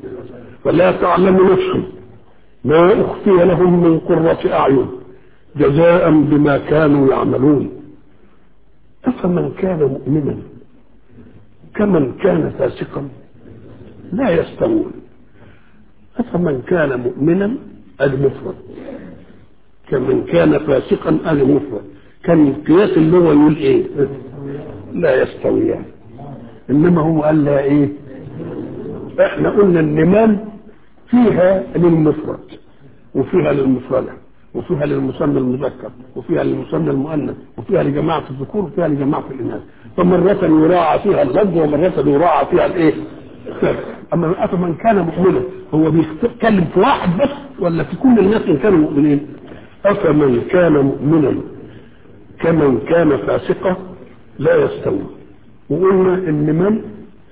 فلا تعلم نفس ما أخفي لهم من قرة أعين جزاء بما كانوا يعملون أفمن كان مؤمنا كمن كان فاسقا لا يستوون أفمن كان مؤمنا المفرد كمن كان فاسقا المفرد كان القياس اللي هو يقول ايه لا يستويان انما هو قال لا ايه احنا قلنا النمام فيها للمفرد وفيها للمفردة وفيها للمثنى المذكر وفيها للمثنى المؤنث وفيها لجماعة الذكور وفيها لجماعة الإناث فمرة يراعى فيها اللفظ ومرة يراعى فيها الإيه؟ أما أفمن كان مؤمنا هو بيتكلم في واحد بس ولا في كل الناس إن كانوا مؤمنين؟ أفمن كان مؤمنا كمن كان فاسقا لا يستوي وقلنا إن من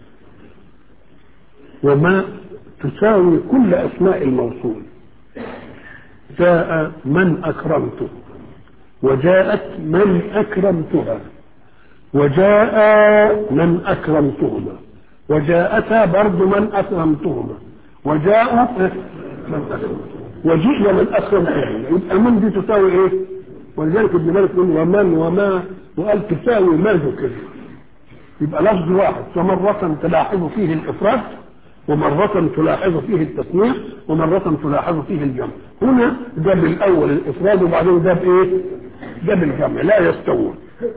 وما تساوي كل أسماء الموصول جاء من أكرمته وجاءت من أكرمتها وجاء من أكرمتهما وجاءتا برضو من أكرمتهما وجاءوا من أكرمتهما وجئنا من أكرمتهما يبقى من دي تساوي إيه؟ ولذلك ابن مالك يقول ومن وما وقال تساوي ما ذكر يبقى لفظ واحد فمرة تلاحظ فيه الإفراد ومرة تلاحظ فيه التثنية ومرة تلاحظ فيه الجمع هنا ده بالأول الإفراد وبعدين ده بإيه؟ ده بالجمع لا يستوون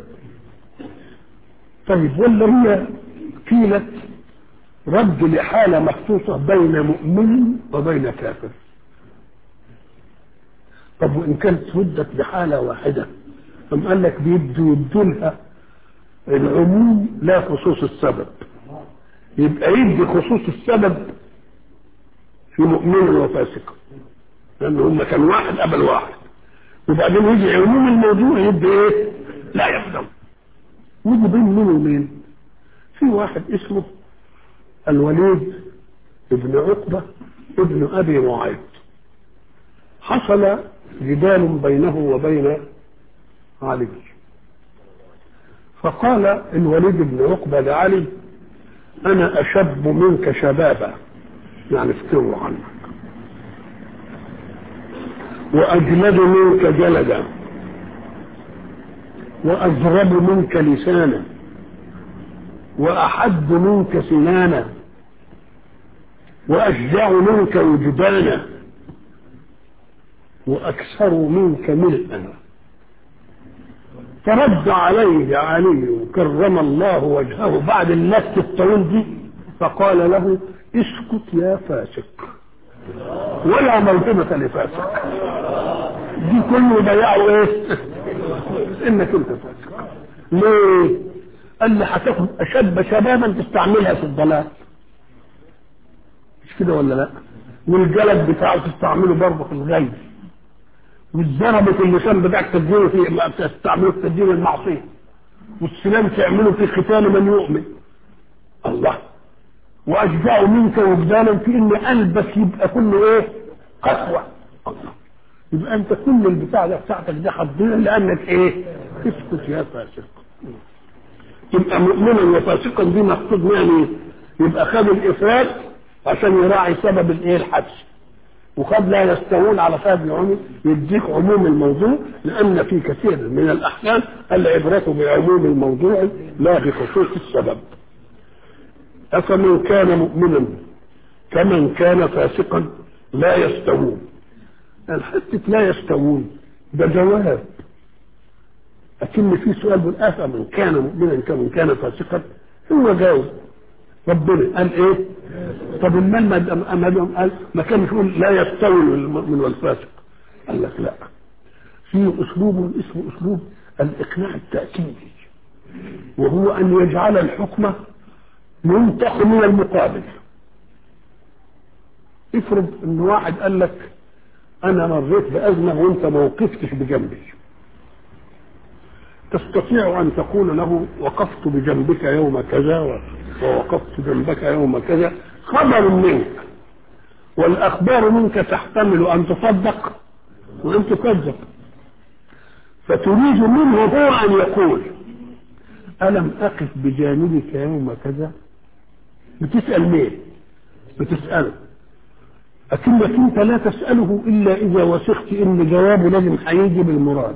طيب ولا هي قيلت رد لحالة مخصوصة بين مؤمن وبين كافر طب وإن كانت ردت لحالة واحدة ثم قال لك بيدوا يدولها العموم لا خصوص السبب يبقى يدي خصوص السبب في مؤمن وفاسق لان هم كان واحد قبل واحد وبعدين يجي عموم الموضوع يدي ايه لا يفهم يجي بين مين ومين في واحد اسمه الوليد ابن عقبة ابن ابي معيط حصل جدال بينه وبين علي فقال الوليد بن عقبة لعلي أنا أشب منك شبابا يعني افتروا عنك وأجلد منك جلدا وأجرب منك لسانا وأحد منك سنانا وأشجع منك وجدانا وأكثر منك ملئا فرد عليه علي كرم الله وجهه بعد اللفت الطويل دي فقال له اسكت يا فاسق ولا موهبة لفاسق دي كله ضيعوا ايه انك انت فاسق ليه قال لي هتاخد اشب شبابا تستعملها في الضلال مش كده ولا لا والجلد بتاعه تستعمله برضه في الغي والزربة اللسان بتاعك تدينه في تستعمله في تدين المعصية والسلام تعمله في ختان من يؤمن الله وأشجع منك وجدانا في إن قلبك يبقى كله إيه؟ قسوة الله يبقى أنت كل البتاع ده بتاعتك ده هتضيع لأنك إيه؟ اسكت يا فاسق يبقى مؤمنا وفاسقا دي مقصود يعني يبقى خد الإفراد عشان يراعي سبب الإيه؟ الحبس وقد لا يستوون على فهم العموم يديك عموم الموضوع لأن في كثير من الأحكام العبرة بعموم الموضوع لا بخصوص السبب أفمن كان مؤمنا كمن كان فاسقا لا يستوون الحتة لا يستوون ده جواب أكن في سؤال بيقول أفمن كان مؤمنا كمن كان فاسقا هو جاوب ربنا قال ايه طب المال ما امامهم قال ما كان يقول لا يستوي المؤمن والفاسق قال لك لا في اسلوب اسمه اسلوب الاقناع التاكيدي وهو ان يجعل الحكم ينتق من المقابل افرض ان واحد قال لك انا مريت بازمه وانت ما وقفتش بجنبي تستطيع ان تقول له وقفت بجنبك يوم كذا ووقفت جنبك يوم كذا خبر منك والاخبار منك تحتمل ان تصدق وان تكذب فتريد منه هو ان يقول الم اقف بجانبك يوم كذا بتسال مين بتسأله لكنك انت لا تسأله الا اذا وثقت ان جوابه لازم هيجي بالمراد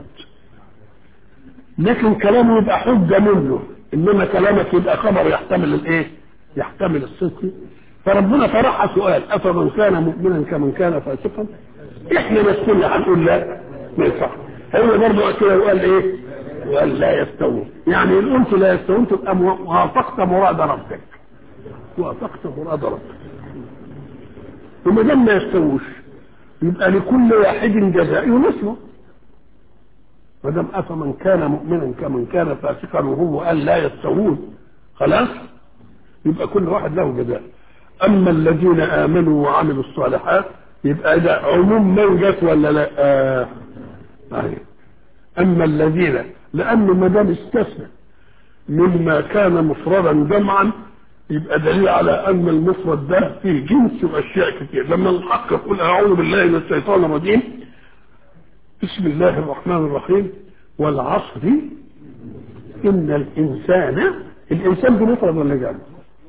لكن كلامه يبقى حجة منه انما كلامك يبقى خبر يحتمل الايه يحتمل الصدق فربنا طرحها سؤال افمن كان مؤمنا كمن كان فاسقا احنا نفسنا هنقول لا ما يصح هو برضه كده وقال ايه وقال لا يستوون يعني ان قلت لا يستوون تبقى وافقت مراد ربك وافقت مراد ربك وما دام ما يستووش يبقى لكل واحد جزاء ينصره ما دام افمن كان مؤمنا كمن كان فاسقا وهو قال لا يستوون خلاص يبقى كل واحد له جزاء اما الذين امنوا وعملوا الصالحات يبقى ده عموم من جت ولا لا آه. آه. اما الذين لانه ما دام استثنى مما كان مفردا جمعا يبقى دليل على ان المفرد ده فيه جنس واشياء كتير لما الحق يقول اعوذ بالله من الشيطان الرجيم بسم الله الرحمن الرحيم والعصر ان الانسان الانسان بمفرد ولا جمع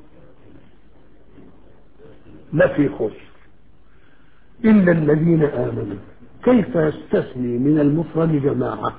لا في خسر الا الذين امنوا كيف يستثني من المفرد جماعه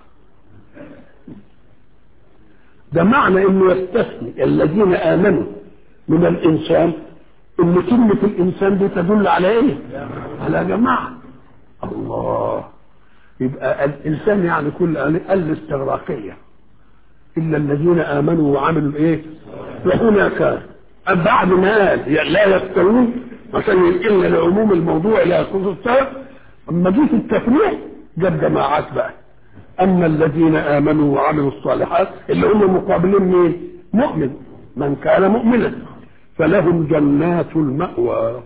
ده معنى انه يستثني الذين امنوا من الانسان ان كلمة الانسان دي تدل على ايه على جماعة الله يبقى الانسان يعني كل الاستغراقية الا الذين امنوا وعملوا ايه وهنا كان بعد ما قال لا يستوون عشان ينقلنا لعموم الموضوع لا يخص السبب اما جه في التفريع جاب جماعات بقى اما الذين امنوا وعملوا الصالحات اللي هم مقابلين مين مؤمن من كان مؤمنا فلهم جنات المأوى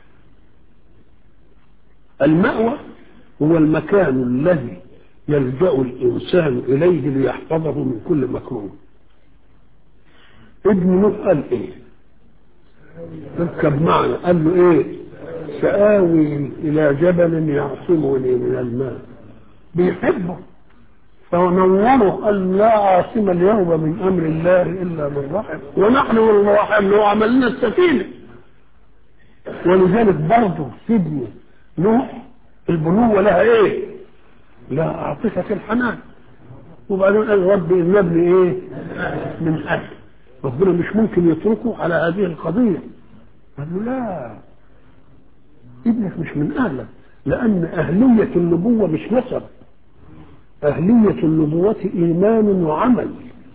المأوى هو المكان الذي يلجأ الإنسان إليه ليحفظه من كل مكروه ابن نوح قال إيه اركب معنا قال له إيه سآوي إلى جبل يعصمني من الماء بيحبه فنوره قال لا عاصم اليوم من امر الله الا من رحم ونحن والرحم لو عملنا السفينه ولذلك برضه سيدنا نوح البنوه لها ايه؟ لها عاطفه الحنان وبعدين قال رب ان ابني ايه؟ من اهل ربنا مش ممكن يتركه على هذه القضيه قال له لا ابنك مش من اهلك لان اهليه النبوه مش نسب أهلية النبوة إيمان وعمل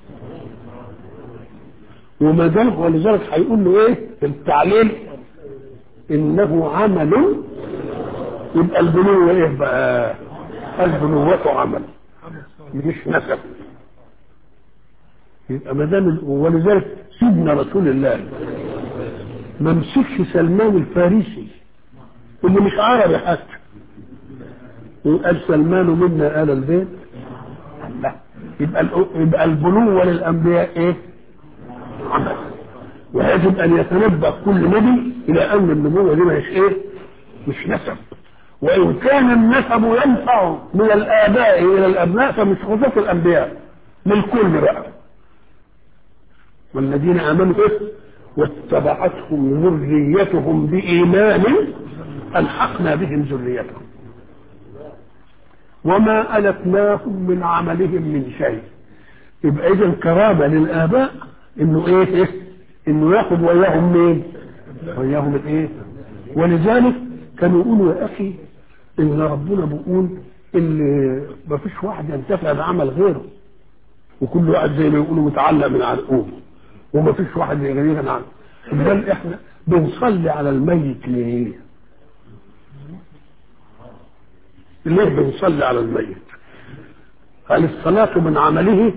وما دام ولذلك هيقول له إيه في التعليل إنه عمل يبقى البنوة إيه بقى البنوة عمل مش نسب يبقى ما دام ولذلك سيدنا رسول الله ما مسكش سلمان الفارسي اللي مش عربي حتى وقال سلمان منا آل البيت لا يبقى يبقى البنوة للأنبياء إيه؟ عمل ويجب أن يتنبأ كل نبي إلى أن النبوة دي مش إيه؟ مش نسب وإن كان النسب ينفع من الآباء إلى الأبناء فمش خصوص الأنبياء للكل بقى والذين آمنوا إيه؟ واتبعتهم ذريتهم بإيمان ألحقنا بهم ذريتهم وما ألتناهم من عملهم من شيء يبقى إذا كرامة للآباء إنه إيه, إيه؟ إنه ياخد وياهم مين؟ وياهم الإيه؟ ولذلك كانوا يقولوا يا أخي إن ربنا بيقول إن ما فيش واحد ينتفع بعمل غيره وكل واحد زي ما يقولوا متعلق من عرقوم وما فيش واحد يغنينا عنه بل إحنا بنصلي على الميت ليه؟ ليه بنصلي على الميت هل الصلاة من عمله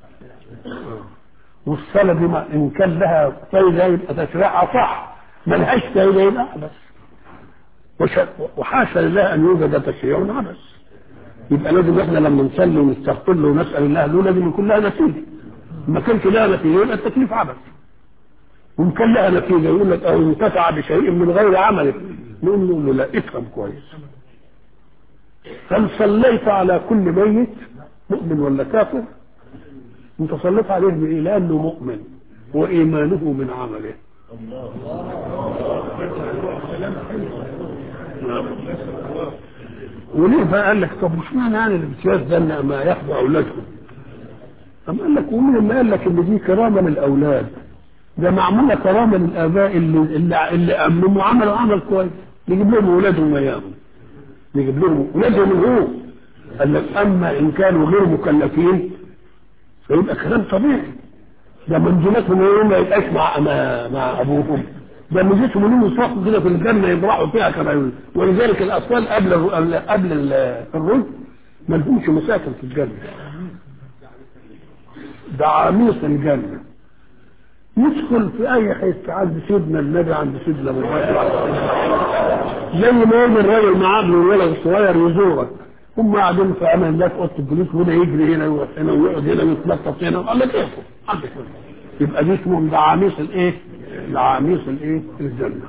والصلاة دي إن كان لها فايدة يبقى تشريعها صح ملهاش فايدة يبقى عبث وحاشا لله أن يوجد تشريع عبث يبقى لازم احنا لما نصلي ونستغفر له ونسأل الله له لازم يكون لها نتيجة ما كانش لها نتيجة يبقى التكليف عبث وإن كان لها نتيجة يقول لك أو انتفع بشيء من غير عمله نقول له لا افهم كويس هل صليت على كل ميت مؤمن ولا كافر انت صليت عليه بايه لانه مؤمن وايمانه من عمله وليه بقى قال لك طب مش معنى يعني الامتياز ده ان ما ياخدوا اولادهم أم قال لك ومين ما قال لك ان دي كرامه للاولاد ده معموله كرامه للاباء اللي اللي, اللي امنوا عملوا عمل كويس نجيب لهم اولادهم اياهم نجيب لهم اولادهم هو قال لك اما ان كانوا غير مكلفين فيبقى كلام طبيعي ده منزلتهم يوم ما يبقاش مع مع, مع ابوهم ده ميزتهم انهم يصرفوا كده في الجنه يبرحوا فيها كما يقول ولذلك الاطفال قبل الر- قبل ال- الرشد ما لهمش مساكن في الجنه ده عميق الجنه يدخل في اي حته عند سيدنا النبي عند سيدنا ابو بكر زي ما يجي الراجل معاه ابن الولد الصغير يزورك هم قاعدين في امان الله في اوضه الجلوس وده يجري هنا ويروح هنا ويقعد هنا ويتنطط هنا قال لك كيفه عندك كده. يبقى دي اسمهم دعاميس الايه؟ دعاميس الايه؟ الجنه.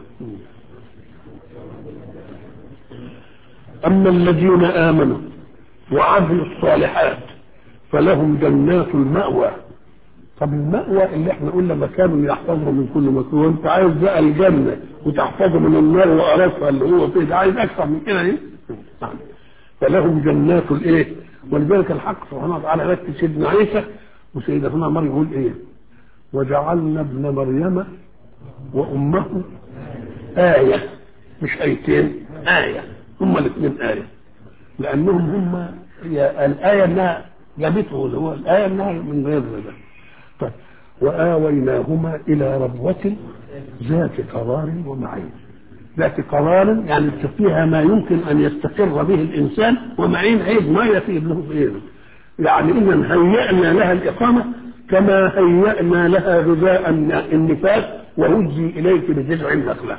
اما الذين امنوا وعملوا الصالحات فلهم جنات المأوى طب المأوى اللي احنا قلنا مكان يحفظه من كل مكروه وانت عايز بقى الجنة وتحفظه من النار وقرفها اللي هو فيه ده عايز اكثر من كده ايه؟ نعم. فلهم جنات الايه؟ ولذلك الحق سبحانه وتعالى ركز سيدنا عيسى وسيدنا مريم يقول ايه؟ وجعلنا ابن مريم وامه آية مش آيتين آية هما الاثنين آية لأنهم هم هي الآية إنها جابته اللي هو الآية إنها من غير ذلك طيب وآويناهما إلى ربوة ذات قرار ومعين ذات قرار يعني فيها ما يمكن أن يستقر به الإنسان ومعين عيد ما يفيد له غيره يعني إذا هيأنا لها الإقامة كما هيأنا لها غذاء النفاس وهزي إليك بجذع النخلة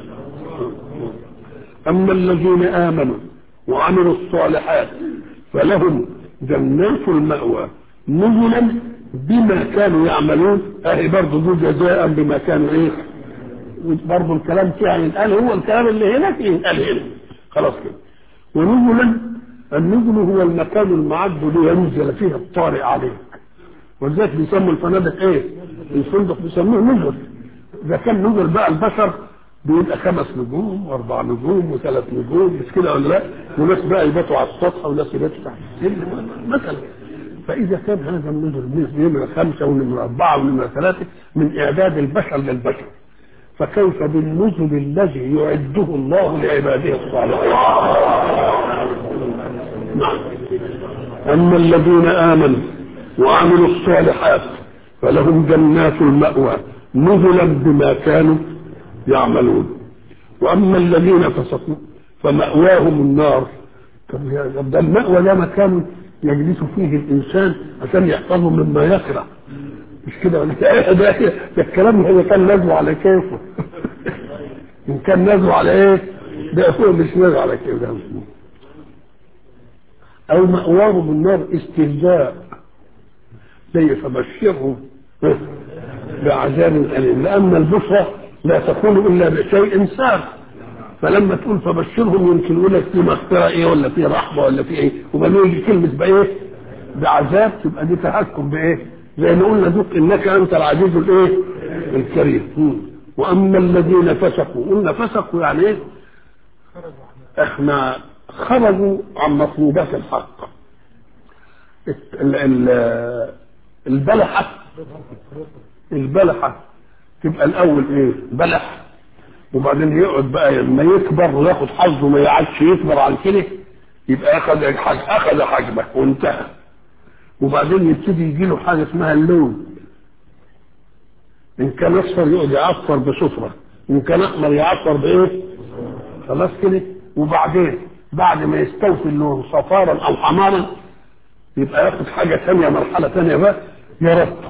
أما الذين آمنوا وعملوا الصالحات فلهم جنات المأوى نزلا بما كانوا يعملون اهي برضه دول جزاء بما كانوا ايه برضه الكلام فيها ينقال هو الكلام اللي هناك ينقال هنا خلاص كده ونزلا النزل هو المكان المعد لينزل فيه الطارئ عليك ولذلك بيسموا الفنادق ايه؟ الفندق بيسموه نزل اذا كان نزل بقى البشر بيبقى خمس نجوم واربع نجوم وثلاث نجوم مش كده ولا لا؟ وناس بقى يباتوا على السطح وناس يباتوا تحت السلم مثلا فاذا كان هذا النزل نمره خمسه ونمره اربعه ونمره ثلاثه من اعداد البشر للبشر فكيف بالنزل الذي يعده الله لعباده الصالحين نعم اما الذين امنوا وعملوا الصالحات فلهم جنات المأوى نزلا بما كانوا يعملون واما الذين فسقوا فمأواهم النار طب يا- ده المأوى ده مكان يجلس فيه الانسان عشان يحفظه مما يكره مش كده ولا ده, ده, ده الكلام هو كان نازله على كيفه ان كان نازله على ايه ده هو مش نازل على كيفه او مأواهم النار استهزاء زي فبشره بعذاب أليم لأن البشرى لا تكون إلا بشيء سار فلما تقول فبشرهم يمكن يقول لك في مغفرة إيه ولا في رحمة ولا في إيه وبعدين يجي كلمة بإيه بعذاب تبقى دي تحكم بإيه زي ما قلنا دوك إنك أنت العزيز الإيه الكريم مم. وأما الذين فسقوا قلنا فسقوا يعني إيه احنا خرجوا عن مطلوبات الحق ال- ال- البلحة البلحة تبقى الأول إيه بلح وبعدين يقعد بقى لما يكبر وياخد حظه ما يقعدش يكبر عن كده يبقى أخذ الحج أخذ حجمه وانتهى وبعدين يبتدي يجي له حاجة اسمها اللون إن كان أصفر يقعد يعصر بصفرة إن كان أحمر يعصر بإيه؟ خلاص كده وبعدين بعد ما يستوفي اللون صفارا أو حمارا يبقى ياخد حاجة ثانية مرحلة ثانية بقى يرطب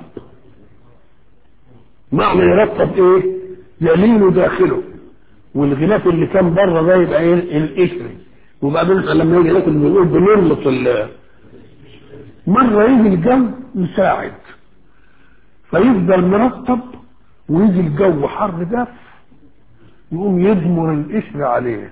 معنى يرطب ايه يلين داخله والغلاف اللي كان بره ده يبقى ايه القشر وبعدين إحنا لما يجي ناكل بنقول بنربط ال- مرة يجي الجو يساعد فيفضل مرطب ويجي الجو حر جاف يقوم يدمر القشر عليه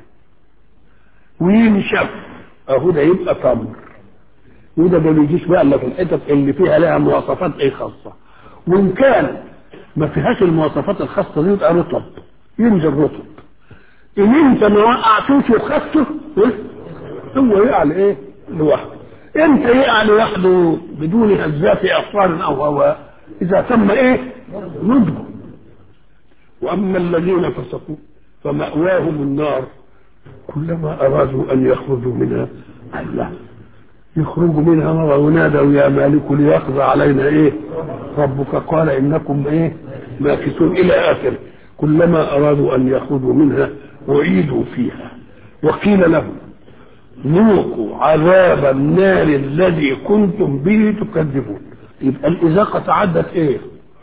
وينشف اهو ده يبقى تمر وده ما بيجيش بقى الا في الحتت اللي فيها لها مواصفات ايه خاصه وان كان ما فيهاش المواصفات الخاصه دي يبقى رطب ينزل رطب ان انت ما وقعتوش وخدته هو يقع لايه؟ لوحده امتى يقع لوحده بدون هزات اعصار او هواء اذا تم ايه؟ نضجه واما الذين فسقوا فمأواهم النار كلما ارادوا ان يخرجوا منها الله يخرجوا منها مرة ونادوا يا مالك ليقضى علينا ايه ربك قال انكم ايه ماكثون الى اخره كلما ارادوا ان يخرجوا منها اعيدوا فيها وقيل لهم ذوقوا عذاب النار الذي كنتم به تكذبون يبقى الإذاقة تعدت ايه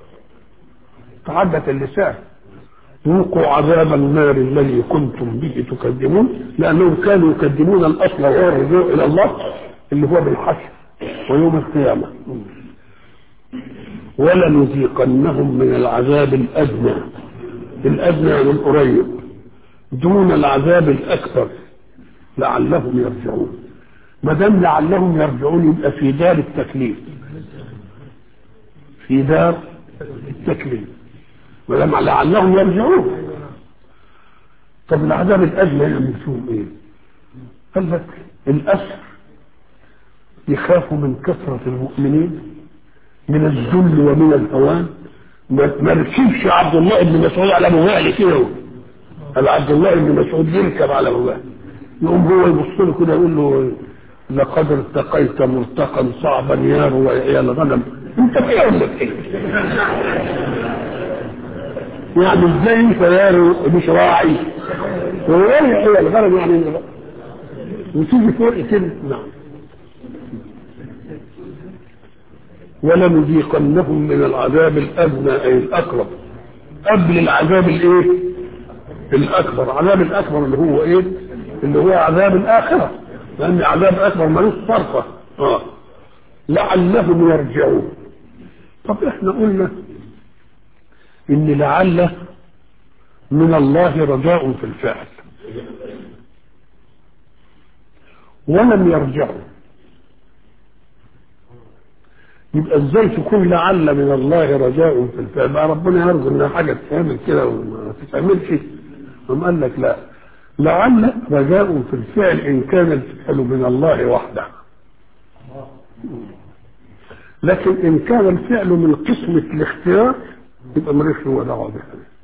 تعدت اللسان ذوقوا عذاب النار الذي كنتم به تكذبون لأنهم كانوا يكذبون الأصل وهو الرجوع إلى الله اللي هو بالحشر ويوم القيامة ولنذيقنهم من العذاب الأدنى الأدنى والقريب دون العذاب الأكبر لعلهم يرجعون ما دام لعلهم يرجعون يبقى في دار التكليف في دار التكليف ما دام لعلهم يرجعون طب العذاب الأدنى يعمل فيهم إيه؟ قال لك الأسر يخافوا من كثرة المؤمنين من الذل ومن الهوان ما ركبش عبد الله بن مسعود على ابو وائل كده قال عبد الله بن مسعود يركب على ابو وائل يقوم هو يبص له كده يقول له لقد ارتقيت مرتقا صعبا يا يا الغنم انت في يومك ايه؟ يعني ازاي انت يا مش راعي وراعي هي الغنم يعني وتيجي فوق كده نعم ولنذيقنهم من العذاب الادنى اي الاقرب قبل العذاب الايه الاكبر العذاب الاكبر اللي هو ايه اللي هو عذاب الاخره لان عذاب الاكبر ملوش صرفه اه لعلهم يرجعون طب احنا قلنا ان لعل من الله رجاء في الفعل ولم يرجعوا يبقى ازاي تكون لعل من الله رجاء في الفعل بقى ربنا يرجو انها حاجه تتعمل كده وما تتعملش قام قال لك لا لعل رجاء في الفعل ان كان الفعل من الله وحده لكن ان كان الفعل من قسمة الاختيار يبقى ملوش هو دعوه بها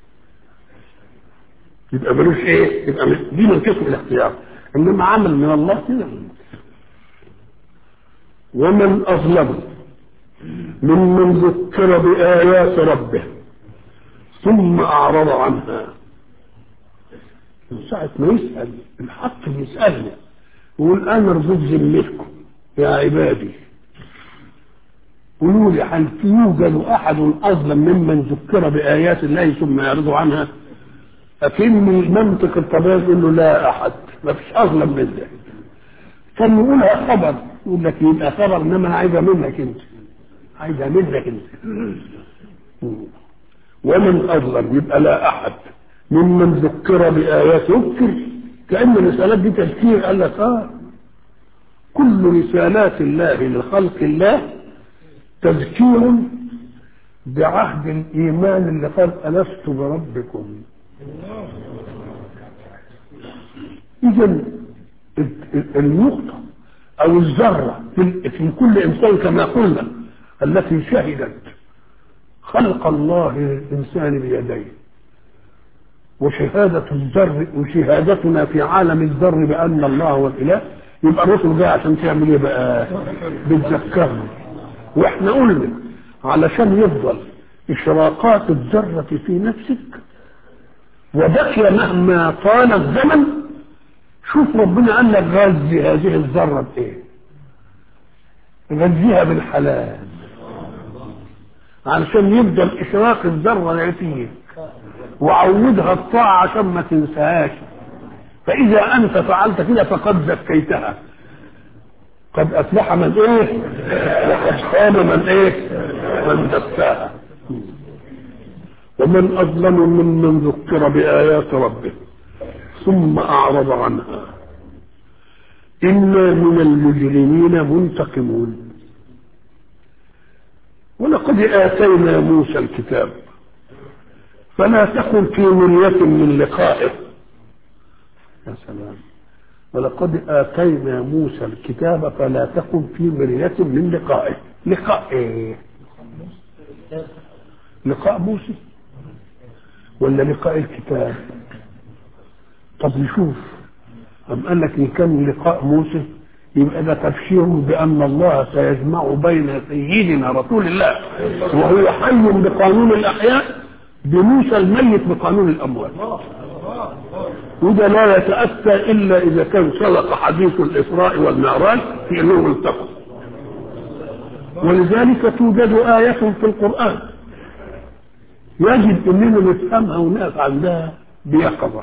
يبقى ملوش ايه يبقى دي من قسم الاختيار انما عمل من الله كده ومن اظلم ممن ذكر بآيات ربه ثم أعرض عنها من ساعة ما يسأل الحق يسألنا يقول أنا رضيت ذمتكم يا عبادي قولوا لي هل يوجد أحد أظلم ممن ذكر بآيات الله ثم يعرض عنها؟ أكن المنطق الطبيعي يقول له لا أحد ما فيش أظلم من ده كان يقولها خبر يقول لك يبقى خبر إنما أنا عايزها منك أنت عايزها منك انت ومن اظلم يبقى لا احد ممن ذكر بايات يذكر كان الرسالات دي تذكير قال لك اه كل رسالات الله لخلق الله تذكير بعهد الايمان اللي قال الست بربكم اذا النقطه او الذره في كل انسان كما قلنا التي شهدت خلق الله للإنسان بيديه وشهادة الذر وشهادتنا في عالم الذر بأن الله هو الإله يبقى الرسل جاي عشان تعمل ايه بقى؟ بتذكرنا واحنا قلنا علشان يفضل إشراقات الذرة في نفسك وبقي مهما طال الزمن شوف ربنا قال لك غذي هذه الذرة بإيه؟ غذيها بالحلال علشان يبدا اشراق الذره فيك وعودها الطاعه عشان ما تنساهاش فاذا انت فعلت كده فقد زكيتها قد افلح من ايه وقد خاب من ايه من دساها ومن اظلم ممن ذكر بايات ربه ثم اعرض عنها انا من المجرمين منتقمون ولقد آتينا موسى الكتاب فلا تكن في مرية من لقائه يا سلام ولقد آتينا موسى الكتاب فلا تكن في مرية من لقائه لقاء ايه لقاء موسى ولا لقاء الكتاب طب نشوف أم قال لك إن كان لقاء موسى يبقى ده تبشير بأن الله سيجمع بين سيدنا رسول الله وهو حي بقانون الأحياء بموسى الميت بقانون الأموات وده لا يتأتى إلا إذا كان سبق حديث الإسراء والمعراج في أنهم التقوا ولذلك توجد آية في القرآن يجب أننا نفهمها وناس عندها بيقظة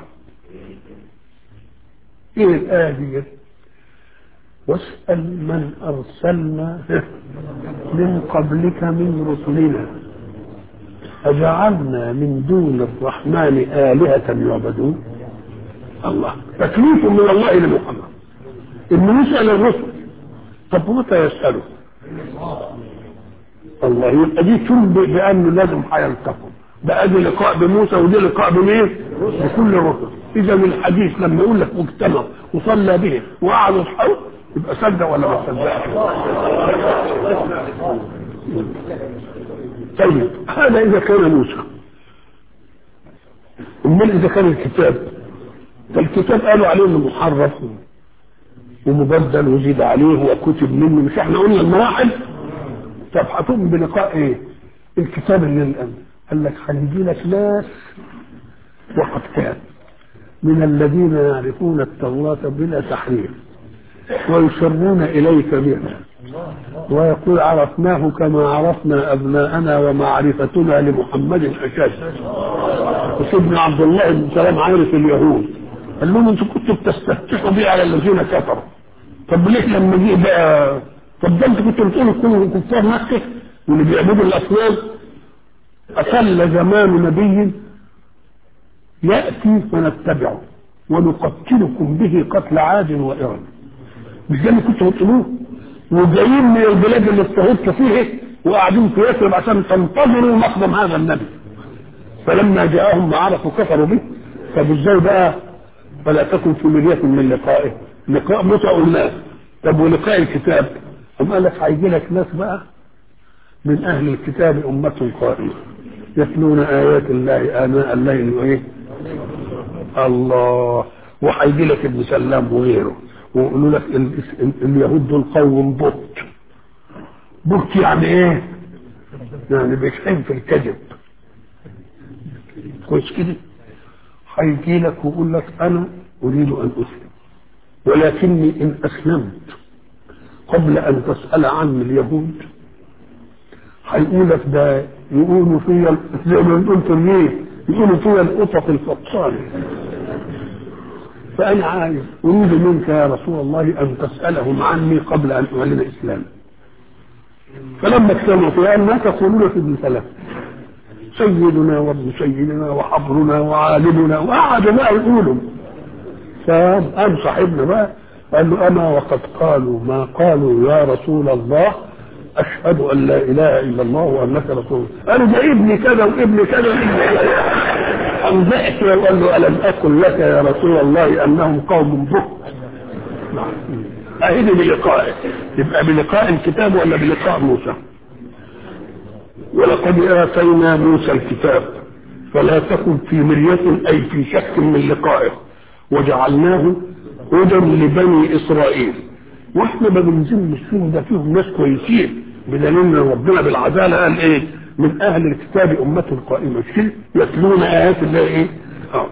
ايه الآية دي واسأل من أرسلنا من قبلك من رسلنا أجعلنا من دون الرحمن آلهة يعبدون الله تكليف من الله لمحمد إنه يسأل الرسل طب متى يسأله الله يبقى دي تنبئ بأنه لازم هيلتقوا ده ادي لقاء بموسى ودي لقاء بمين؟ بكل الرسل اذا الحديث لما يقول لك مجتمع وصلى به وقعدوا يصحوا يبقى صدق ولا ما صدقش؟ طيب هذا اذا كان موسى امال اذا كان الكتاب فالكتاب قالوا عليه انه محرف ومبدل وزيد عليه وكتب منه مش احنا قلنا المراحل طب هتؤمن بلقاء ايه؟ الكتاب اللي الان قال لك هيجي لك ناس وقد كان من الذين يعرفون التوراة بلا تحريف ويسرون إليك بها ويقول عرفناه كما عرفنا أبناءنا ومعرفتنا لمحمد أشد وسيدنا عبد الله بن سلام عارف اليهود قال لهم انتوا كنتوا بتستفتحوا بيه على الذين كفروا طب ليه لما جه بقى طب ده انتوا كنتوا بتقولوا كل كفار مكه واللي بيعبدوا الاصنام أقل زمان نبي يأتي فنتبعه ونقتلكم به قتل عاد وإرم مش ده اللي كنتوا بتقولوه وجايين من البلاد اللي استهدت فيه وقاعدين في يثرب عشان تنتظروا مقدم هذا النبي فلما جاءهم ما عرفوا كفروا به طب ازاي بقى فلا تكن في مرية من لقائه لقاء متى قلناه طب ولقاء الكتاب أم قال لك هيجي لك ناس بقى من أهل الكتاب أمة قائمة يتلون آيات الله آناء الليل وإيه الله وهيجي لك ابن سلام وغيره ويقولوا لك اليهود دول قوم بط بط يعني ايه؟ يعني بيشحن في الكذب كويس كده هيجي لك ويقول لك انا اريد ان اسلم ولكني ان اسلمت قبل ان تسال عني اليهود هيقول لك ده يقولوا فيا زي ما بنقول ترميه يقولوا فيا القطط الفطان فأنا عايز أريد منك يا رسول الله أن تسألهم عني قبل أن أعلن إسلامي فلما اجتمعوا في ما تقولون في ابن سلام سيدنا وابن سيدنا وحبرنا وعالمنا وقعد بقى يقولوا فقام صاحبنا بقى قال له أما وقد قالوا ما قالوا يا رسول الله أشهد أن لا إله إلا الله وأنك رسول الله أنا ده ابني كذا وابني كذا وابني كذا قام ضحك وقال له ألم أقل لك يا رسول الله أنهم قوم بهت أهدي بلقائه يبقى بلقاء الكتاب ولا بلقاء موسى ولقد آتينا موسى الكتاب فلا تكن في مرية أي في شك من لقائه وجعلناه هدى لبني إسرائيل واحنا ما بنزلش فيهم ده فيهم ناس كويسين بدليل ان ربنا بالعداله قال ايه من اهل الكتاب امه قائمه مش كده يتلون ايات الله ايه اه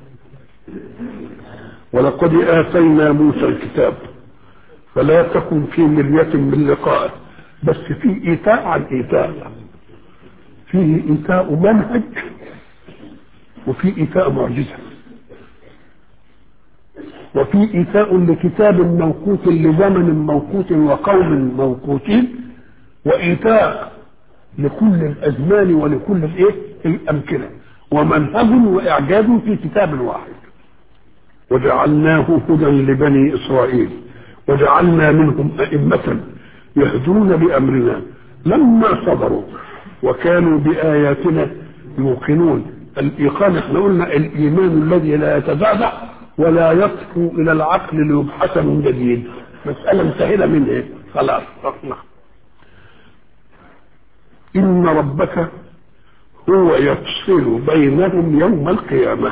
ولقد اتينا موسى الكتاب فلا تكن في مرية من لقائه بس في ايتاء عن ايتاء فيه ايتاء منهج وفي ايتاء معجزه وفي إيتاء لكتاب موقوت لزمن موقوت وقوم موقوتين وإيتاء لكل الأزمان ولكل الإيه؟ الأمكنة ومنهج وإعجاز في كتاب واحد وجعلناه هدى لبني إسرائيل وجعلنا منهم أئمة يهدون بأمرنا لما صبروا وكانوا بآياتنا يوقنون الإيقان احنا قلنا الإيمان الذي لا يتزعزع ولا يطفو إلى العقل ليبحث من جديد مسألة انتهينا من إيه؟ خلاص نعم إن ربك هو يفصل بينهم يوم القيامة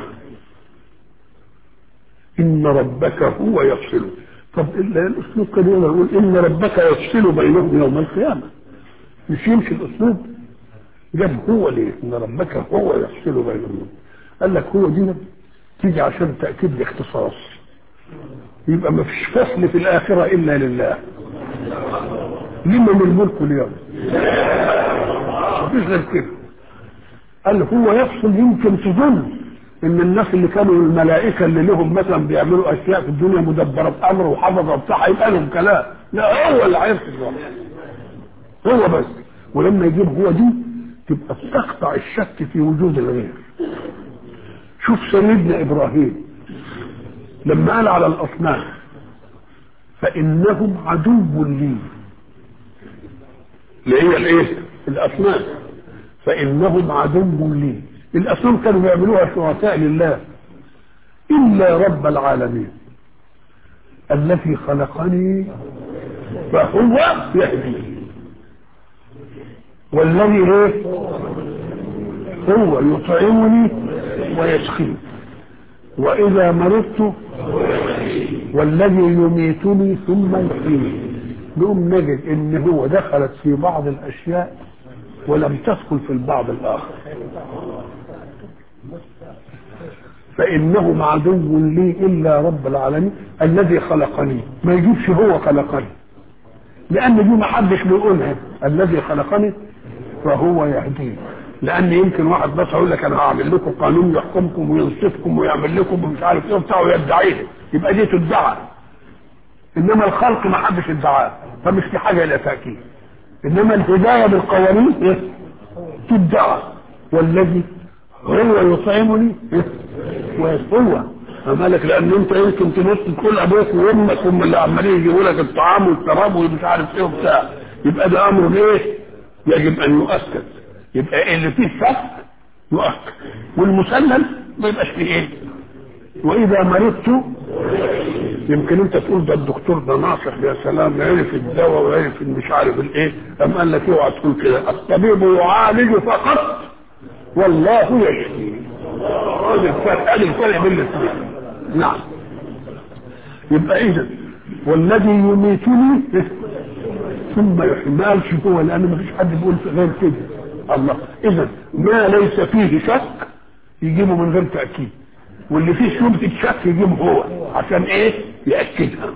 إن ربك هو يفصل طب الأسلوب كان يقول إن ربك يفصل بينهم يوم القيامة مش يمشي الأسلوب جاب هو ليه إن ربك هو يفصل بينهم قال لك هو دي تيجي عشان تأكيد الاختصاص يبقى ما فيش فصل في الآخرة إلا لله لمن الملك اليوم مفيش غير كده قال هو يفصل يمكن تظن ان الناس اللي كانوا الملائكه اللي لهم مثلا بيعملوا اشياء في الدنيا مدبره امر وحفظه وبتاع هيبقى لهم كلام لا هو اللي هيفصل هو بس ولما يجيب هو دي تبقى تقطع الشك في وجود الغير شوف سيدنا ابراهيم لما قال على الاصنام فانهم عدو لي اللي هي الايه الاصنام فانهم عدو لي الاصنام كانوا بيعملوها شركاء لله الا رب العالمين الذي خلقني فهو يهديني والذي ايه هو يطعمني ويسقيني واذا مرضت والذي يميتني ثم يحييني نقوم نجد ان هو دخلت في بعض الاشياء ولم تدخل في البعض الاخر فانهم عدو لي الا رب العالمين الذي خلقني ما يجيبش هو خلقني لان دي ما حدش بيقولها الذي خلقني فهو يهديني لان يمكن واحد بس هيقول لك انا هعمل لكم قانون يحكمكم وينصفكم ويعمل لكم ومش عارف ايه وبتاع ويدعيه يبقى دي تدعى انما الخلق ما حدش ادعاه فمش في حاجه الى تاكيد انما الهدايه بالقوانين إيه؟ تدعى والذي هو يطعمني إيه؟ وهو فما لك لان انت يمكن تنص تقول ابوك وامك هم اللي عمالين يجيبوا لك الطعام والشراب ومش عارف ايه وبتاع يبقى ده امر ايه؟ يجب ان يؤكد يبقى اللي فيه شك يؤكد والمسلم ما يبقاش فيه ايه؟ واذا مرضت يمكن انت تقول ده الدكتور ده ناصح يا سلام عرف الدواء وعرف مش عارف الايه قام قال لك اوعى تقول كده الطبيب يعالج فقط والله يشفي هذا الفرق هذا الفرق بين الاثنين نعم يبقى اذا والذي يميتني ثم يحيي ما قالش هو لان ما فيش حد بيقول غير كده الله اذا ما ليس فيه شك يجيبه من غير تاكيد واللي فيه شبهه شك يجيبه هو عشان ايه ياكدها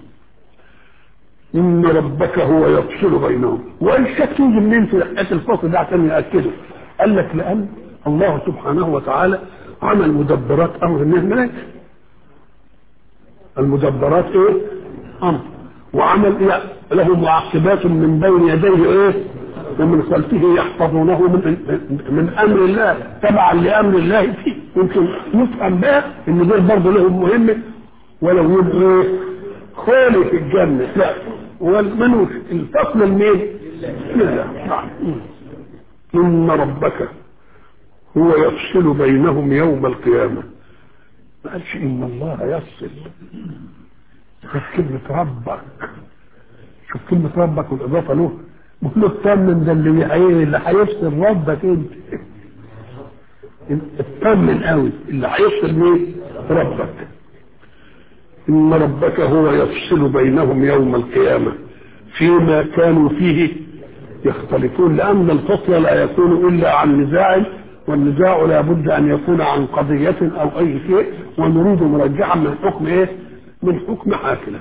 ان ربك هو يفصل بينهم والشك يجي منين في حكايه الفصل ده عشان ياكده قال لك لان الله سبحانه وتعالى عمل مدبرات امر الناس ملائكه المدبرات ايه امر وعمل إيه؟ له معقبات من بين يديه ايه ومن خلفه يحفظونه من من امر الله تبعا لامر الله فيه يمكن يفهم بقى ان دول برضه لهم مهمه ولو يبقوا ايه خالي في الجنه لا والمنوش الفصل المين لله نعم ان ربك هو يفصل بينهم يوم القيامه ما قالش ان الله يفصل شوف كلمه ربك شوف كلمه ربك والاضافه له بقول له اطمن ده اللي هي اللي هيفصل ربك انت اطمن قوي اللي هيفصل مين ربك ان ربك هو يفصل بينهم يوم القيامه فيما كانوا فيه يختلفون لان الفصل لا يكون الا عن نزاع والنزاع لا بد ان يكون عن قضيه او اي شيء ونريد مرجعا من حكم ايه من حكم حاكم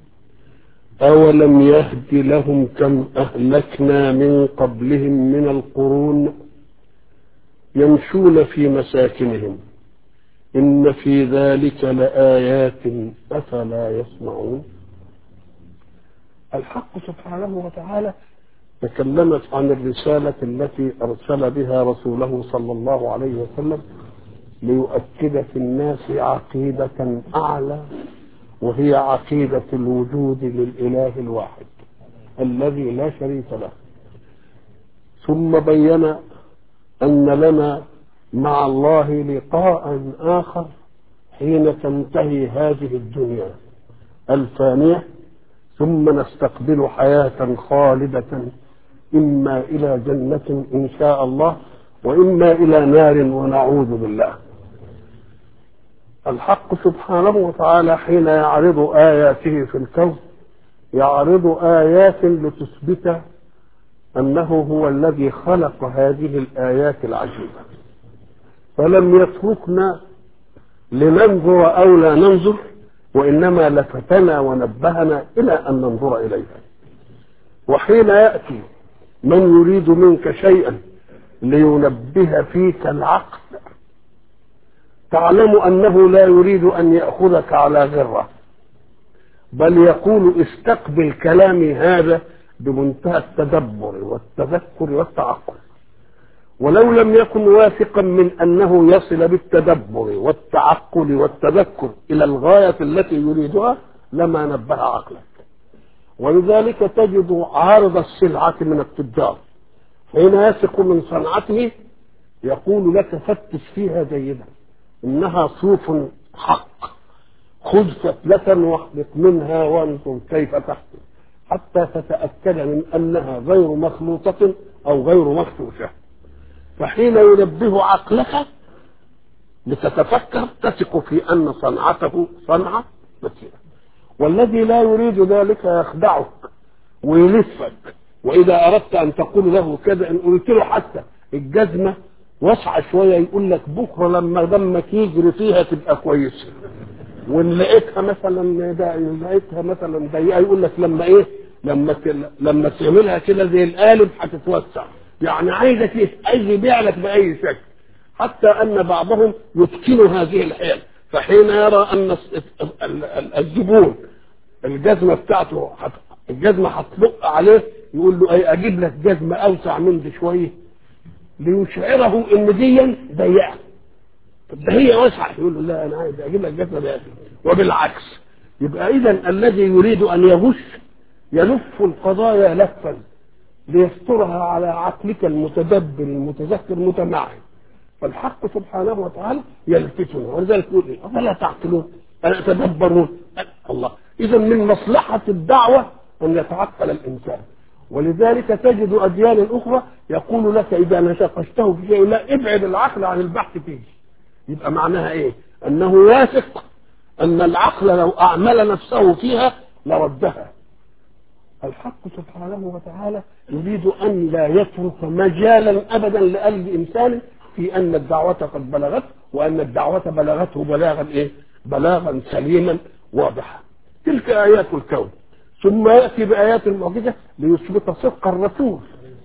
أولم يهد لهم كم أهلكنا من قبلهم من القرون يمشون في مساكنهم إن في ذلك لآيات أفلا يسمعون الحق سبحانه وتعالى تكلمت عن الرسالة التي أرسل بها رسوله صلى الله عليه وسلم ليؤكد في الناس عقيدة أعلى وهي عقيدة الوجود للإله الواحد الذي لا شريك له ثم بين أن لنا مع الله لقاء آخر حين تنتهي هذه الدنيا الفانية ثم نستقبل حياة خالدة إما إلى جنة إن شاء الله وإما إلى نار ونعوذ بالله الحق سبحانه وتعالى حين يعرض آياته في الكون يعرض آيات لتثبت أنه هو الذي خلق هذه الآيات العجيبة فلم يتركنا لننظر أو لا ننظر وإنما لفتنا ونبهنا إلى أن ننظر إليها وحين يأتي من يريد منك شيئا لينبه فيك العقل تعلم أنه لا يريد أن يأخذك على غرة بل يقول استقبل كلامي هذا بمنتهى التدبر والتذكر والتعقل ولو لم يكن واثقا من انه يصل بالتدبر والتعقل والتذكر الى الغايه التي يريدها لما نبه عقلك ولذلك تجد عارض السلعه من التجار حين يثق من صنعته يقول لك فتش فيها جيدا انها صوف حق خذ فتلة واحلق منها وانظر كيف تحكم حتى تتأكد من أنها غير مخلوطة أو غير مغشوشة فحين ينبه عقلك لتتفكر تثق في أن صنعته صنعة مثيرة والذي لا يريد ذلك يخدعك ويلفك وإذا أردت أن تقول له كذا إن قلت له حتى الجزمة واسعة شوية يقول لك بكرة لما دمك يجري فيها تبقى كويسة وان لقيتها مثلا ده لقيتها مثلا ضيقه يقول لك لما ايه لما ت- لما تعملها كده زي القالب هتتوسع يعني عايزك ايه عايز يبيع لك باي شكل حتى ان بعضهم يتقن هذه الحيل فحين يرى ان الس- ال- ال- الزبون الجزمه بتاعته هت- الجزمه هتطلق عليه يقول له ايه اجيب لك جزمه اوسع من دي شويه ليشعره ان دي ضيقه طب ده هي واسعه يقول له لا انا عايز اجيب لك جسد يا اخي وبالعكس يبقى اذا الذي يريد ان يغش يلف القضايا لفا ليسترها على عقلك المتدبر المتذكر المتمعن فالحق سبحانه وتعالى يلفتنا ولذلك يقول إيه؟ افلا تعقلون الا تدبرون الله اذا من مصلحه الدعوه ان يتعقل الانسان ولذلك تجد اديان اخرى يقول لك اذا ناقشته في شيء لا ابعد العقل عن البحث فيه يبقى معناها ايه انه واثق ان العقل لو اعمل نفسه فيها لردها الحق سبحانه وتعالى يريد ان لا يترك مجالا ابدا لاي انسان في ان الدعوه قد بلغته وان الدعوه بلغته بلاغا ايه بلاغا سليما واضحا تلك ايات الكون ثم ياتي بايات المعجزه ليثبت صدق الرسول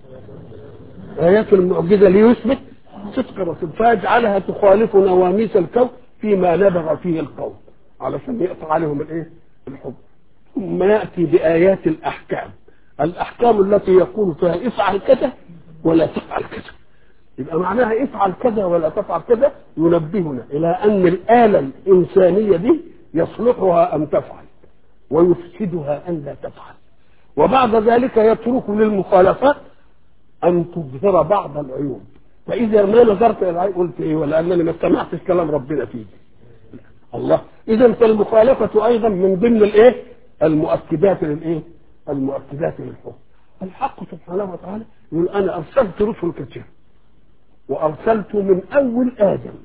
آيات المعجزة ليثبت صدق الرسول فيجعلها تخالف نواميس الكون فيما نبغ فيه القوم علشان يقطع عليهم الايه؟ الحب ثم يأتي بآيات الأحكام الأحكام التي يقول فيها افعل كذا ولا تفعل كذا يبقى معناها افعل كذا ولا تفعل كذا ينبهنا إلى أن الآلة الإنسانية دي يصلحها أن تفعل ويفسدها أن لا تفعل وبعد ذلك يترك للمخالفات ان تظهر بعض العيوب فاذا ما نظرت الى العيب قلت ايه ولانني ما سمعتش كلام ربنا فيه الله اذا فالمخالفه ايضا من ضمن الايه المؤكدات للايه المؤكدات للحكم الحق سبحانه وتعالى يقول انا ارسلت رسل كثير وارسلت من اول ادم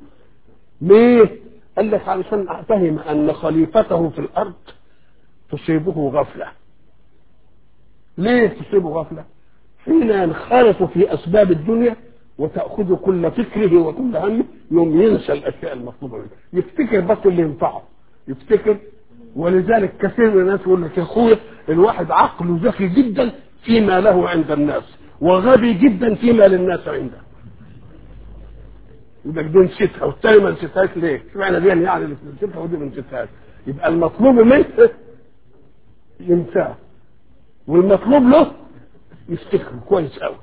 ليه قال لك علشان افهم ان خليفته في الارض تصيبه غفله ليه تصيبه غفله حين ينخرط في اسباب الدنيا وتاخذ كل فكره وكل همه يوم ينسى الاشياء المطلوبه منه يفتكر بس اللي ينفعه يفتكر ولذلك كثير من الناس يقول لك يا اخويا الواحد عقله ذكي جدا فيما له عند الناس وغبي جدا فيما للناس عنده يقول لك دي نسيتها والتاني ما نسيتهاش ليه؟ اشمعنى دي يعني اللي نسيتها ودي ما نسيتهاش يبقى المطلوب منه ينساه والمطلوب له يفتكر كويس قوي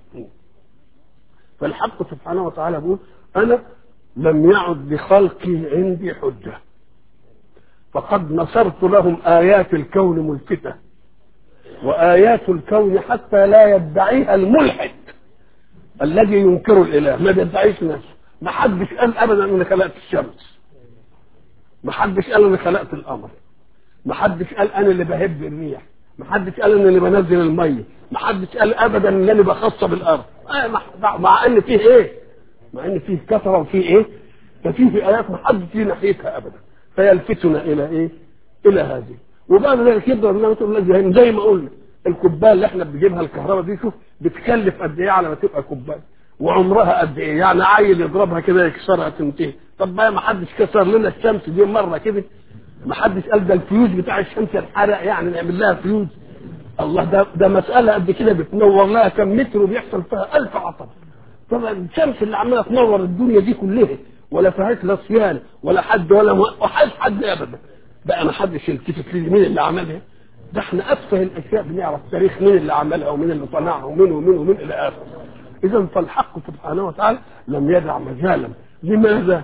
فالحق سبحانه وتعالى يقول انا لم يعد لخلقي عندي حجه فقد نصرت لهم ايات الكون ملفته وايات الكون حتى لا يدعيها الملحد الذي ينكر الاله ما بيدعيش نفسه ما حدش قال ابدا ان خلقت الشمس ما حدش قال ان خلقت القمر ما حدش قال انا اللي بهب الريح ما حدش قال ان اللي بنزل الميه ما حدش قال ابدا ان انا بخصب الارض آه مع, مع ان فيه ايه مع ان فيه كثره وفيه ايه ففيه ايات ما حدش فيه ناحيتها ابدا فيلفتنا الى ايه الى هذه وبعد ذلك يقدر لنا تقول لك زي ما قلنا الكوبايه اللي احنا بنجيبها الكهرباء دي شوف بتكلف قد ايه على ما تبقى كوبايه وعمرها قد ايه يعني عيل يضربها كده يكسرها تنتهي طب بقى ما حدش كسر لنا الشمس دي مره كده ما حدش قال ده الفيوز بتاع الشمس اتحرق يعني نعمل لها فيوز الله ده ده مساله قد كده بتنور لها كم متر وبيحصل فيها ألف عطب طبعا الشمس اللي عماله تنور الدنيا دي كلها ولا فيهاش لا صيانه ولا حد ولا وحد حد ابدا بقى ما حدش يلتفت لي مين اللي عملها ده احنا اتفه الاشياء بنعرف تاريخ مين اللي عملها ومين اللي صنعها ومين ومين ومين الى اخره اذا فالحق سبحانه وتعالى لم يدع مجالا لماذا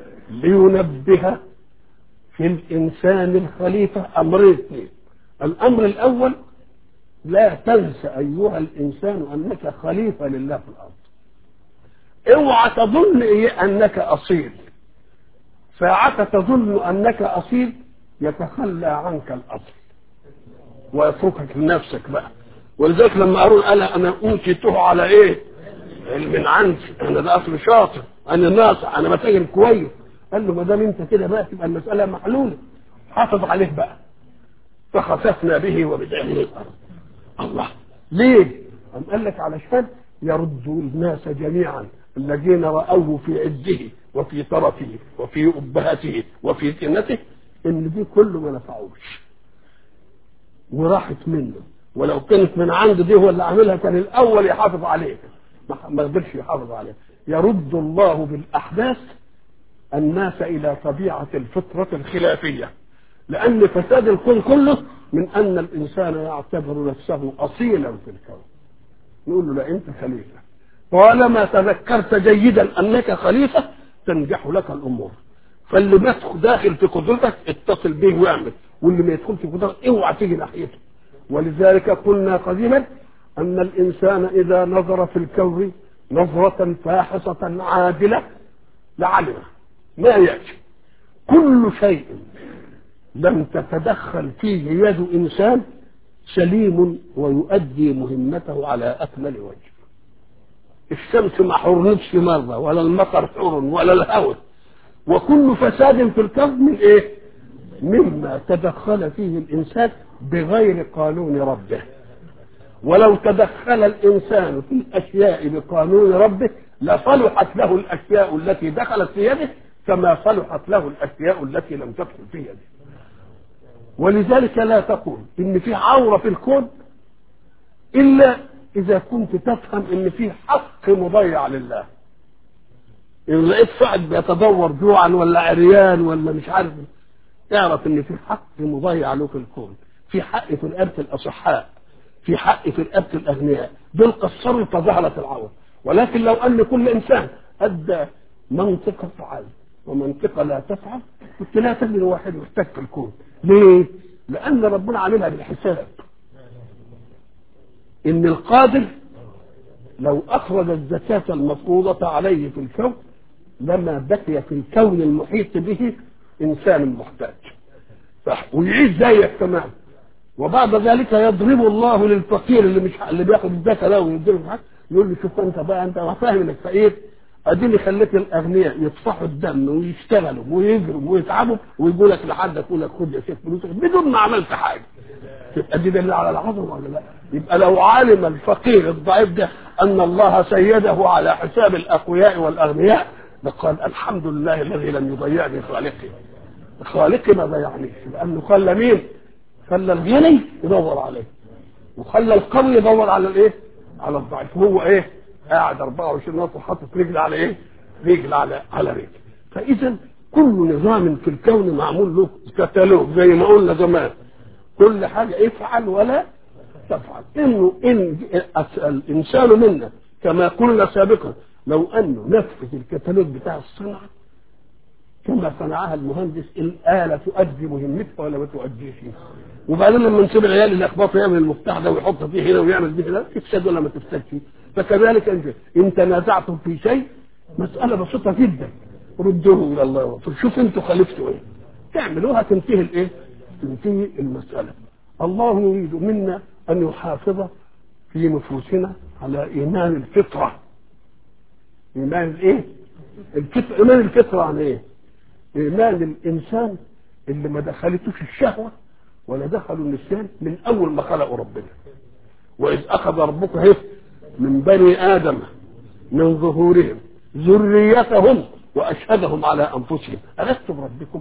لينبه في الانسان الخليفه امرين اثنين الامر الاول لا تنس ايها الانسان انك خليفه لله في الارض اوعى تظن إيه انك اصيل ساعة تظن انك اصيل يتخلى عنك الاصل ويتركك لنفسك بقى ولذلك لما قالوا انا انا اوتيته على ايه؟ من عندي انا ده اصل شاطر انا ناصح انا بتاجر كويس قال له ما دام انت كده بقى تبقى المساله محلوله حافظ عليه بقى فخسفنا به وبدعه الارض الله ليه؟ قام قال لك علشان يرد الناس جميعا الذين رأوه في عزه وفي طرفه وفي أبهته وفي كنته إن دي كله ما نفعوش وراحت منه ولو كانت من عنده دي هو اللي عاملها كان الأول يحافظ عليه ما قدرش يحافظ عليه يرد الله بالأحداث الناس إلى طبيعة الفطرة الخلافية لأن فساد الكون كله من أن الإنسان يعتبر نفسه أصيلا في الكون نقول له لا أنت خليفة طالما تذكرت جيدا أنك خليفة تنجح لك الأمور فاللي ما داخل في قدرتك اتصل به واعمل واللي ما يدخل في قدرتك اوعى تيجي ناحيته ولذلك قلنا قديما أن الإنسان إذا نظر في الكون نظرة فاحصة عادلة لعلم ما يأتي كل شيء لم تتدخل فيه يد إنسان سليم ويؤدي مهمته على أكمل وجه الشمس ما حرنتش مرة ولا المطر حر ولا الهواء وكل فساد في الكون من ايه مما تدخل فيه الانسان بغير قانون ربه ولو تدخل الانسان في الاشياء بقانون ربه لصلحت له الاشياء التي دخلت في يده كما صلحت له الاشياء التي لم تدخل في يده ولذلك لا تقول ان في عوره في الكون الا اذا كنت تفهم ان في حق مضيع لله ان لقيت فعل بيتدور جوعا ولا عريان ولا مش عارف اعرف ان في حق مضيع له في الكون في حق في رقبه الاصحاء في حق في رقبه الاغنياء دول قصروا فظهرت العوره ولكن لو ان كل انسان ادى منطقه فعل ومنطقه لا تفعل كنت لا تجد واحد محتاج في الكون ليه؟ لان ربنا عاملها بالحساب ان القادر لو اخرج الزكاه المفروضه عليه في الكون لما بقي في الكون المحيط به انسان محتاج ويعيش زيك تمام وبعد ذلك يضرب الله للفقير اللي مش اللي بياخد الزكاه ده ويديله حاجه يقول له شوف انت بقى انت فاهم انك فقير اديني خليت الاغنياء يطفحوا الدم ويشتغلوا ويجروا ويتعبوا ويقول لك لحد يقول لك خد يا شيخ فلوسك بدون ما عملت حاجه تبقى دي دليل على العظمه ولا لا؟ يبقى لو علم الفقير الضعيف ده ان الله سيده على حساب الاقوياء والاغنياء لقال الحمد لله الذي لم يضيعني خالقي خالقي ما ضيعنيش لانه خلى مين؟ خلى الغني يدور عليه وخلى القوي يدور على الايه؟ على الضعيف هو ايه؟ قاعد 24 نص وحاطط رجل على ايه؟ رجل على على رجل فاذا كل نظام في الكون معمول له كتالوج زي ما قلنا زمان كل حاجه افعل ولا تفعل انه ان الانسان منا كما قلنا سابقا لو انه نفذ الكتالوج بتاع الصنعه كما صنعها المهندس الآلة تؤدي مهمتها ولا ما تؤديش وبعدين لما نسيب العيال اللي اخبطوا يعمل المفتاح ده ويحط فيه هنا ويعمل به هنا تفسد ولا ما تفسدش فكذلك انت ان تنازعتم في شيء مسألة بسيطة جدا ردوه إلى الله شوف انتوا خالفتوا ايه تعملوها تنتهي الايه تنتهي المسألة الله يريد منا أن يحافظ في نفوسنا على إيمان الفطرة إيمان الإيه؟ الفطرة إيمان الفطرة عن إيه؟ إيمان الإنسان اللي ما دخلتوش الشهوة ولا دخلوا النسيان من أول ما خلقوا ربنا وإذ أخذ ربك هيك من بني آدم من ظهورهم ذريتهم وأشهدهم على أنفسهم ألست بربكم؟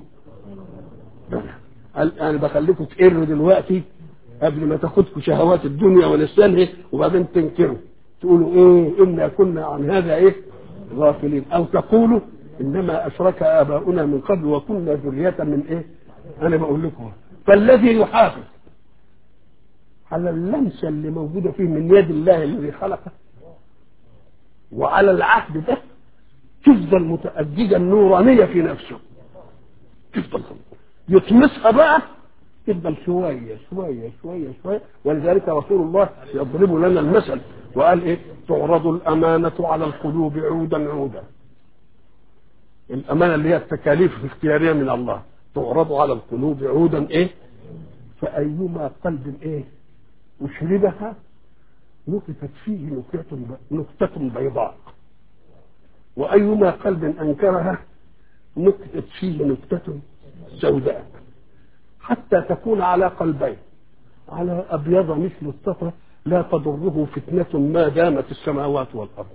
أنا بخليكم تقروا دلوقتي قبل ما تاخدكم شهوات الدنيا ونسيانها وبعدين تنكروا تقولوا ايه انا كنا عن هذا ايه غافلين او تقولوا انما اشرك اباؤنا من قبل وكنا ذرية من ايه انا بقول لكم فالذي يحافظ على اللمسة اللي موجودة فيه من يد الله الذي خلقه وعلى العهد ده تفضل متأججة النورانية في نفسه تفضل يطمسها بقى تفضل شوية شوية شوية شوية ولذلك رسول الله يضرب لنا المثل وقال ايه تعرض الأمانة على القلوب عودا عودا الأمانة اللي هي التكاليف الاختيارية من الله تعرض على القلوب عودا ايه فأيما قلب ايه أشربها نكتت فيه نكتة نكتة بيضاء وأيما قلب أنكرها نكتت فيه نكتة سوداء حتى تكون على قلبين على أبيض مثل الصفرة لا تضره فتنة ما دامت السماوات والأرض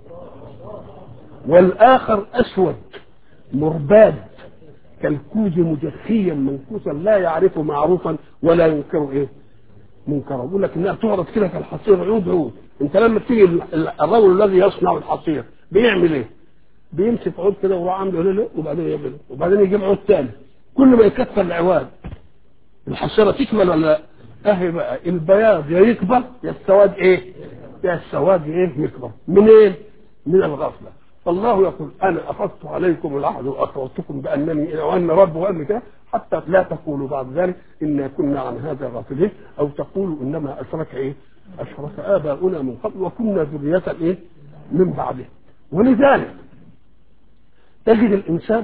والآخر أسود مرباد كالكوز مجخيا منكوسا لا يعرف معروفا ولا ينكر ايه منكرا يقول لك انها تعرض كده كالحصير عود عود انت لما تيجي الرجل الذي يصنع الحصير بيعمل ايه بيمسك عود كده وراح عامله له وبعدين يعمله وبعدين يجيب عود ثاني كل ما يكثر العواد الحصيرة تكمل ولا لا اهي بقى البياض يا يكبر يا السواد ايه يا السواد ايه يكبر من ايه من الغفلة فالله يقول انا اخذت عليكم العهد واخبرتكم بانني وان رب وان كده حتى لا تقولوا بعد ذلك انا كنا عن هذا غافلين او تقولوا انما اشرك ايه اشرك اباؤنا من قبل وكنا ذرية ايه من بعده ولذلك تجد الانسان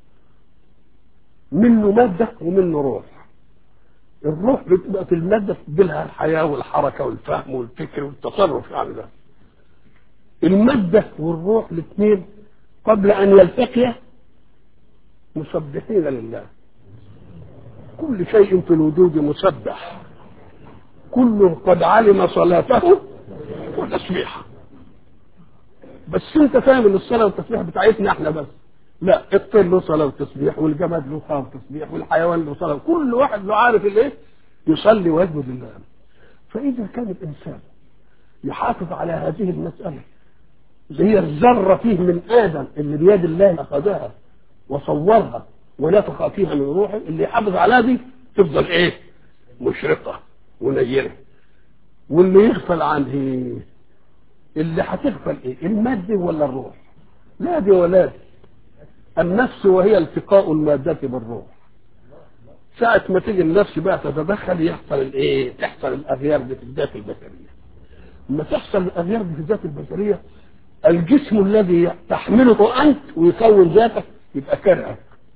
منه مادة ومنه روح الروح بتبقى في المادة لها الحياة والحركة والفهم والفكر والتصرف يعني ده المادة والروح الاثنين قبل أن يلتقيا مسبحين لله كل شيء في الوجود مسبح كل قد علم صلاته وتسبيحه بس انت فاهم ان الصلاه والتسبيح بتاعتنا احنا بس لا الطير له صلاه وتسبيح والجماد له صلاه وتسبيح والحيوان له صلاه كل واحد له عارف الايه يصلي ويسجد لله فاذا كان الانسان يحافظ على هذه المساله اللي هي الذره فيه من ادم اللي بيد الله اخذها وصورها ونفخ فيها من روحه اللي يحافظ على دي تفضل ايه مشرقه ونيره واللي يغفل عنه اللي هتغفل ايه المادة ولا الروح لا دي ولا دي النفس وهي التقاء المادة بالروح ساعة ما تيجي النفس بقى تتدخل يحصل الايه تحصل الاغيار دي في الذات البشرية لما تحصل الاغيار دي في الذات البشرية الجسم الذي تحمله انت ويكون ذاتك يبقى كرهك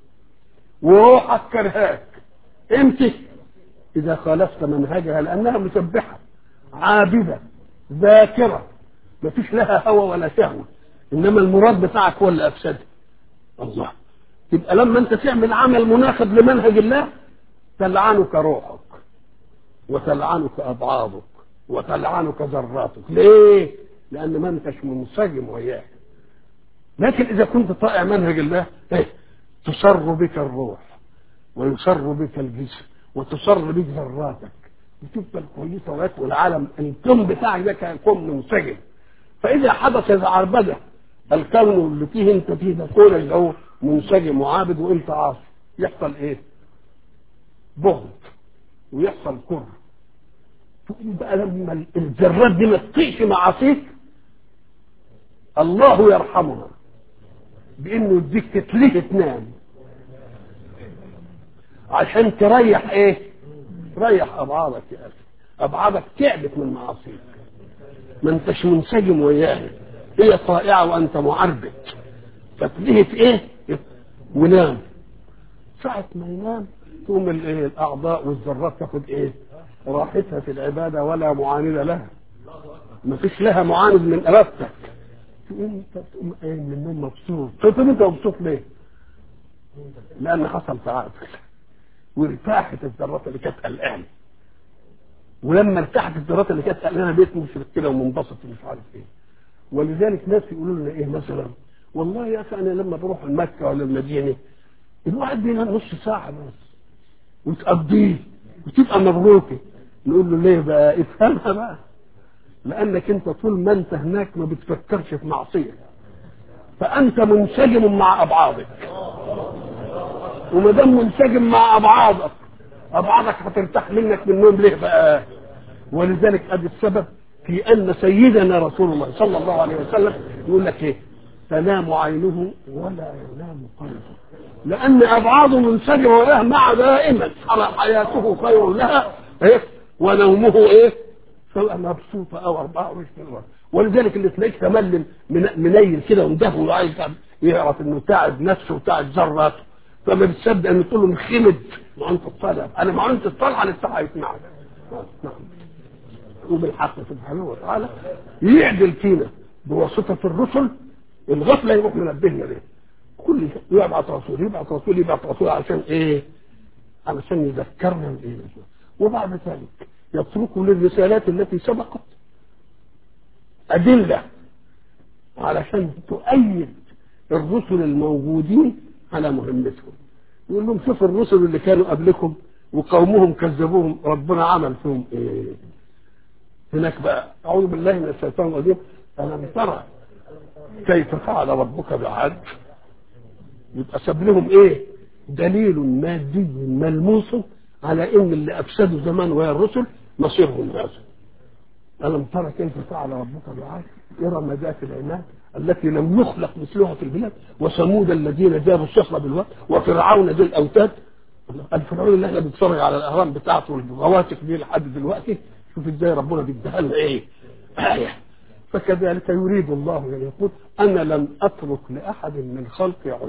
وروحك كرهاك امتى اذا خالفت منهجها لانها مسبحة عابدة ذاكرة ما فيش لها هوى ولا شهوة انما المراد بتاعك هو اللي افسده الله يبقى لما انت تعمل عمل مناسب لمنهج الله تلعنك روحك وتلعنك اضعافك وتلعنك ذراتك ليه لان ما انتش منسجم وياه لكن اذا كنت طائع منهج الله ايه تسر بك الروح ويسر بك الجسم وتسر بك ذراتك وتفضل كويسه وياك والعالم الكون بتاعك ده كون منسجم فإذا حدث عربدة الكون اللي فيه انت فيه ده كون اللي هو منسجم وعابد وانت عاصي يحصل ايه؟ بغض ويحصل كره تقول بقى لما الذرات دي ما تطيش معاصيك الله يرحمها بانه يديك تتليه تنام عشان تريح ايه؟ تريح ابعادك يا اخي ابعادك تعبت من معاصيك ما انتش منسجم وياها هي طائعة وانت معربد فتلهي في ايه ونام ساعة ما ينام تقوم الايه الاعضاء والذرات تاخد ايه راحتها في العباده ولا معاند لها ما فيش لها معاند من ارادتك تقوم انت تقوم ايه من النوم مبسوط طيب انت مبسوط ليه؟ لان حصل تعادل وارتاحت الذرات اللي كانت قلقانه ولما ارتاحت الذرات اللي كانت قلقانه بقيت مشرك كده ومنبسط ومش عارف ايه ولذلك ناس يقولوا لنا ايه مثلا والله يا اخي انا لما بروح مكه ولا المدينه الواحد بينام نص ساعه بس وتقضيه وتبقى مبروكه نقول له ليه بقى افهمها بقى لانك انت طول ما انت هناك ما بتفكرش في معصيه فانت منسجم مع ابعادك وما دام منسجم مع ابعادك ابعادك هترتاح منك من النوم ليه بقى ولذلك ادي السبب في ان سيدنا رسول الله صلى الله عليه وسلم يقول لك ايه تنام عينه ولا ينام قلبه لان ابعاده منسجمه له مع دائما حياته خير لها ايه ونومه ايه سواء مبسوطه او 24 ساعه ولذلك اللي تلاقيك تملل منيل كده ومدهول وعايز يعرف انه تعب نفسه وتعب ذراته فما بتصدق ان تقول له انخمد ما انت الطالع انا ما انت الطالعه لسه هيسمعك نعم وبالحق سبحانه وتعالى يعدل فينا بواسطه الرسل الغفله يروح منبهنا ليه كل يبعث رسول يبعث رسول يبعث رسول عشان ايه علشان يذكرنا بايه وبعد ذلك يتركوا للرسالات التي سبقت أدلة علشان تؤيد الرسل الموجودين على مهمتهم يقول لهم شوف الرسل اللي كانوا قبلكم وقومهم كذبوهم ربنا عمل فيهم ايه هناك بقى اعوذ بالله من الشيطان الرجيم الم ترى كيف فعل ربك بعاد يبقى ساب لهم ايه دليل مادي ملموس على ان اللي افسدوا زمان ويا الرسل مصيرهم هذا ألم ترى كيف فعل ربك بعاد إرم ذات العماد التي لم يخلق مثلها في البلاد وثمود الذين جابوا الصخر بالواد وفرعون ذي الأوتاد الفرعون اللي احنا بنتفرج على الأهرام بتاعته والرواتق دي لحد دلوقتي شوف ازاي ربنا بيديها لنا ايه آية فكذلك يريد الله أن يقول أنا لم أترك لأحد من خلقي عذر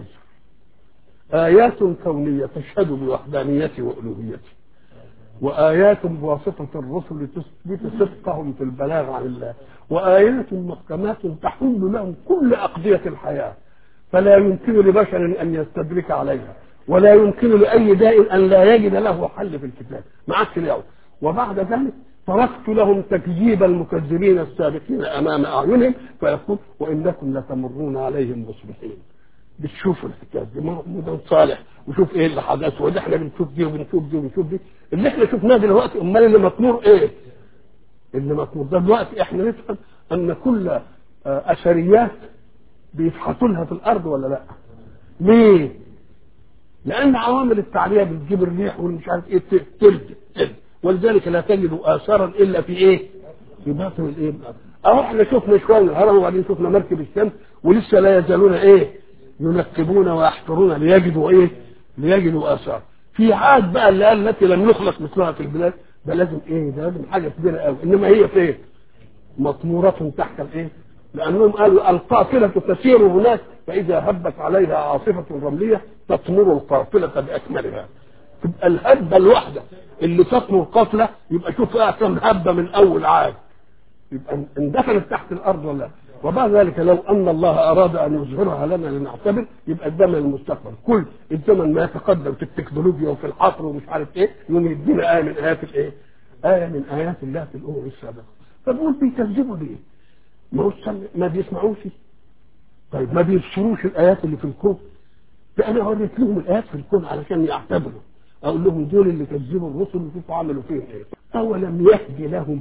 آيات كونية تشهد بوحدانيتي وألوهيتي وآيات بواسطة الرسل تثبت صدقهم في البلاغ عن الله وآيات محكمات تحل لهم كل أقضية الحياة فلا يمكن لبشر أن يستدرك عليها ولا يمكن لأي داء أن لا يجد له حل في الكتاب معك اليوم وبعد ذلك تركت لهم تكذيب المكذبين السابقين أمام أعينهم فيقول وإنكم لتمرون عليهم مصبحين بتشوفوا الحكايه دي محمود صالح وشوف ايه اللي حدث وده احنا بنشوف دي وبنشوف دي وبنشوف دي اللي احنا شفناه دلوقتي امال اللي مطمور ايه؟ اللي مطمور ده دلوقتي احنا نفهم ان كل اثريات بيفحصوا لها في الارض ولا لا؟ ليه؟ لان عوامل التعليه بتجيب الريح والمش عارف ايه تلد تلد ولذلك لا تجد اثارا الا في ايه؟ في باطن الايه؟ اهو احنا شفنا شويه الهرم وبعدين شفنا مركب الشمس ولسه لا يزالون ايه؟ ينقبون ويحفرون ليجدوا ايه؟ ليجدوا اثار. في عاد بقى اللي قال التي لم يخلق مثلها في البلاد ده لازم ايه؟ ده لازم حاجه كبيره قوي، انما هي فين؟ مطمورة تحت الايه؟ لانهم قالوا القافله تسير هناك فاذا هبت عليها عاصفه رمليه تطمر القافله باكملها. تبقى الهبه الواحده اللي تطمر قافله يبقى شوف بقى كم هبه من اول عاد. يبقى اندفنت تحت الارض ولا وبعد ذلك لو ان الله اراد ان يظهرها لنا لنعتبر يبقى الزمن المستقبل كل الزمن ما يتقدم في التكنولوجيا وفي الحفر ومش عارف ايه يوم يدينا ايه من ايات الايه؟ ايه من ايات الله في الامم السابقه فبقول بيكذبوا ليه؟ ما هو ما بيسمعوش طيب ما بيبصروش الايات اللي في الكون ده انا وريت لهم الايات في الكون علشان يعتبروا اقول لهم دول اللي كذبوا الرسل وشوفوا عملوا فيهم ايه اولم يهدي لهم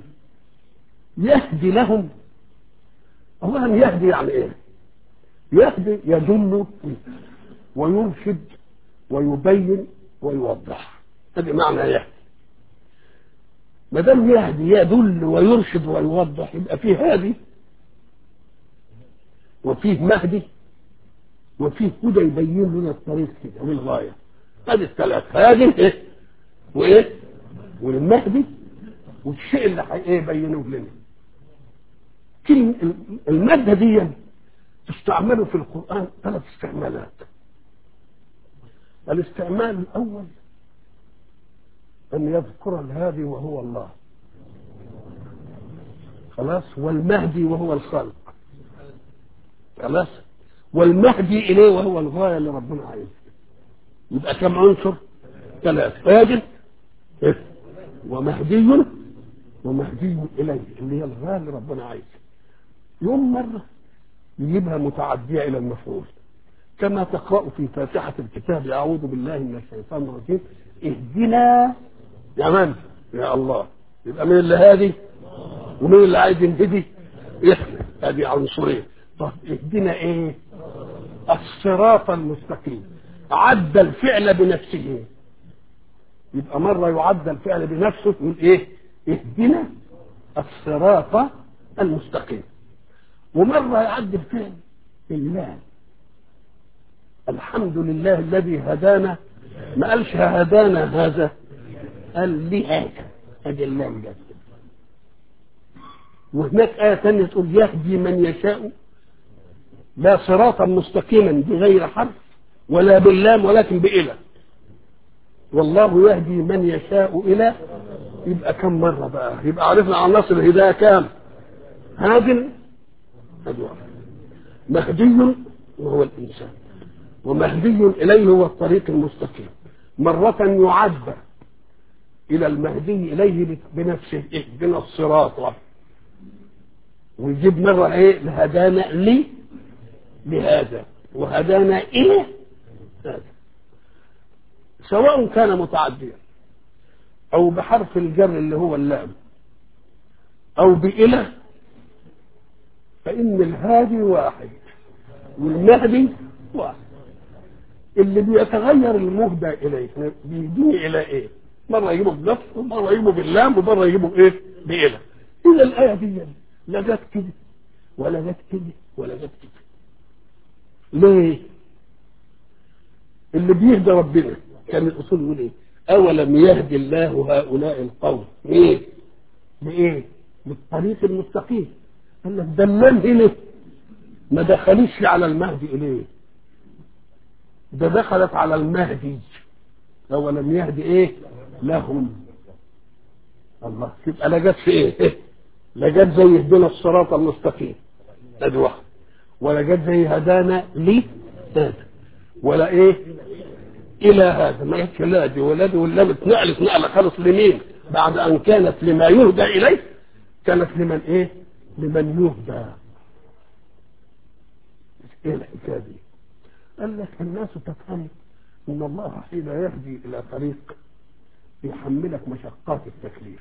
يهدي لهم اولا يهدي يعني ايه يهدي يدل ويرشد ويبين ويوضح هذا معنى يهدي ما دام يهدي يدل ويرشد ويوضح يبقى فيه هادي وفيه مهدي وفيه هدى يبين لنا الطريق كده والغايه هذه الثلاثه هادي ايه وايه والمهدي والشيء اللي ايه يبينه لنا كلمة المادة دي تستعمله في القرآن ثلاث استعمالات الاستعمال الأول أن يذكر الهادي وهو الله خلاص والمهدي وهو الخلق خلاص والمهدي إليه وهو الغاية اللي ربنا عايزها يبقى كم عنصر ثلاثة راجل ومهدي ومهدي إليه اللي هي الغاية اللي ربنا عايزها يوم مرة يجيبها متعدية إلى المفعول كما تقرأ في فاتحة الكتاب أعوذ بالله من الشيطان الرجيم اهدنا يا من يا الله يبقى مين اللي هادي ومين اللي عايز ينهدي احنا هذه عنصرين طب اهدنا ايه الصراط المستقيم عدى الفعل بنفسه يبقى مرة يعدى الفعل بنفسه يقول ايه اهدنا الصراط المستقيم ومرة يعدي الفعل بالله الحمد لله الذي هدانا ما قالش هدانا هذا قال لي هذا هذا اللام جد وهناك آية ثانية تقول يهدي من يشاء لا صراطا مستقيما بغير حرف ولا باللام ولكن بإله والله يهدي من يشاء إلى يبقى كم مرة بقى يبقى عرفنا عناصر الهداية كام هاد هدوء مهدي وهو الإنسان ومهدي إليه هو الطريق المستقيم مرة يعد إلى المهدي إليه بنفسه اهدنا الصراط ويجيب مرة إيه هدانا لي لهذا وهدانا إلى هذا سواء كان متعديا أو بحرف الجر اللي هو اللام أو بإله فإن الهادي واحد والمهدي واحد اللي بيتغير المهدى إليه بيهديه إلى إيه؟ مرة يجيبه بنفسه ومرة يجيبه باللام ومرة يجيبه بإيه؟ بإله إذا الآية دي لا جت كده ولا جت كده ولا جت كده ليه؟ اللي بيهدى ربنا كان الأصول يقول إيه؟ أولم يهدي الله هؤلاء القوم إيه؟ بإيه؟ بالطريق المستقيم قال لك ده اللام هنا ما دخلش على المهدي إليه ده دخلت على المهدي أولم يهدي إيه؟ لهم الله يبقى لا جت في إيه؟ لا جت زي اهدنا الصراط المستقيم ادي واحد ولا جت زي هدانا لي هذا ولا ايه الى هذا ما جتش لا دي ولا دي ولا اتنقلت نقله خالص لمين بعد ان كانت لما يهدى اليه كانت لمن ايه لمن يهدى ايه الحكايه دي قال لك الناس تفهم ان الله حين يهدي الى طريق يحملك مشقات التكليف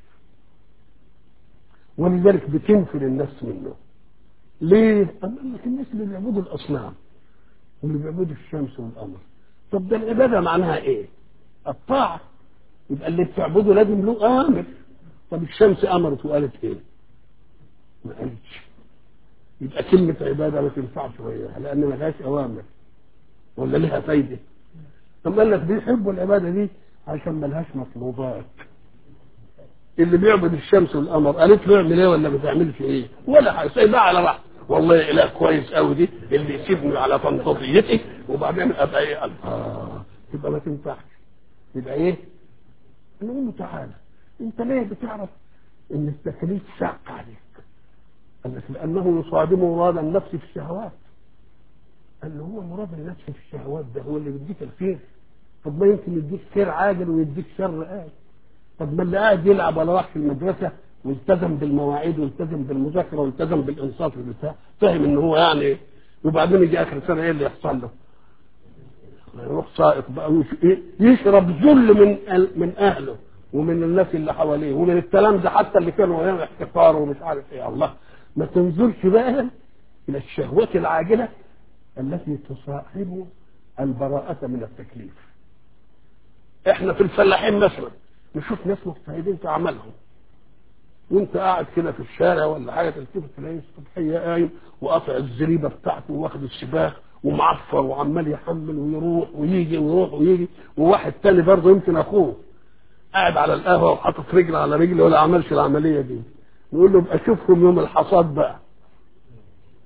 ولذلك بتنفر الناس منه ليه؟ قال لك الناس اللي بيعبدوا الاصنام واللي بيعبدوا الشمس والقمر طب ده العباده معناها ايه؟ الطاعه يبقى اللي بتعبده لازم له اوامر طب الشمس امرت وقالت ايه؟ ما قالتش يبقى كلمه عباده ما تنفعش وياها لان ما لهاش اوامر ولا لها فايده طب قال لك بيحبوا العباده دي عشان ما لهاش مطلوبات اللي بيعبد الشمس والقمر قالت له اعمل ايه ولا ما تعملش ايه ولا حاجه سايبها على راحته والله اله كويس قوي دي اللي يسيبني على فنطاطيتي وبعدين ابقى ايه آه. يبقى ما تنفعش يبقى ايه نقول له تعالى انت ليه بتعرف ان التكاليف شاق عليك قال لك لانه يصادم مراد النفس في الشهوات قال له هو مراد النفس في الشهوات ده هو اللي بيديك الخير طب ما يمكن يديك خير عاجل ويديك شر آجل طب ما اللي قاعد يلعب ولا راح في المدرسة والتزم بالمواعيد والتزم بالمذاكرة والتزم بالإنصاف والبتاع فاهم إن هو يعني وبعدين يجي آخر سنة إيه اللي يحصل له؟ يروح سائق بقى يشرب ذل من من أهله ومن الناس اللي حواليه ومن الكلام ده حتى اللي كانوا وياه احتقار ومش عارف ايه الله ما تنظرش بقى الى الشهوات العاجله التي تصاحب البراءة من التكليف احنا في الفلاحين مثلا نشوف ناس مجتهدين في اعمالهم وانت قاعد كده في الشارع ولا حاجه تلتفت تلاقيه الصبحيه قايم وقاطع الزريبه بتاعته واخد السباخ ومعفر وعمال يحمل ويروح ويجي ويروح ويجي وواحد تاني برضه يمكن اخوه قاعد على القهوه وحاطط رجل على رجل ولا عملش العمليه دي نقول له ابقى شوفهم يوم الحصاد بقى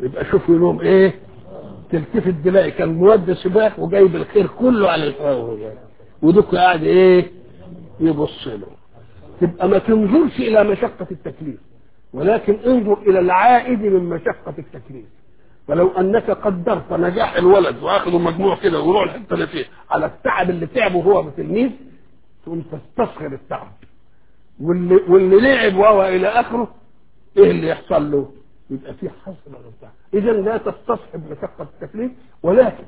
يبقى شوفوا لهم ايه تلتفت تلاقي كان مودي سباق وجايب الخير كله على الفاول ودك قاعد ايه يبص له تبقى ما تنظرش الى مشقة التكليف ولكن انظر الى العائد من مشقة التكليف فلو انك قدرت نجاح الولد واخذه مجموع كده ويروح الحته اللي فيه على التعب اللي تعبه هو تلميذ تقوم تستصغر التعب واللي واللي لعب وهو الى اخره ايه اللي يحصل له؟ يبقى في حصر وبتاع اذا لا تستصحب مشقه التكليف ولكن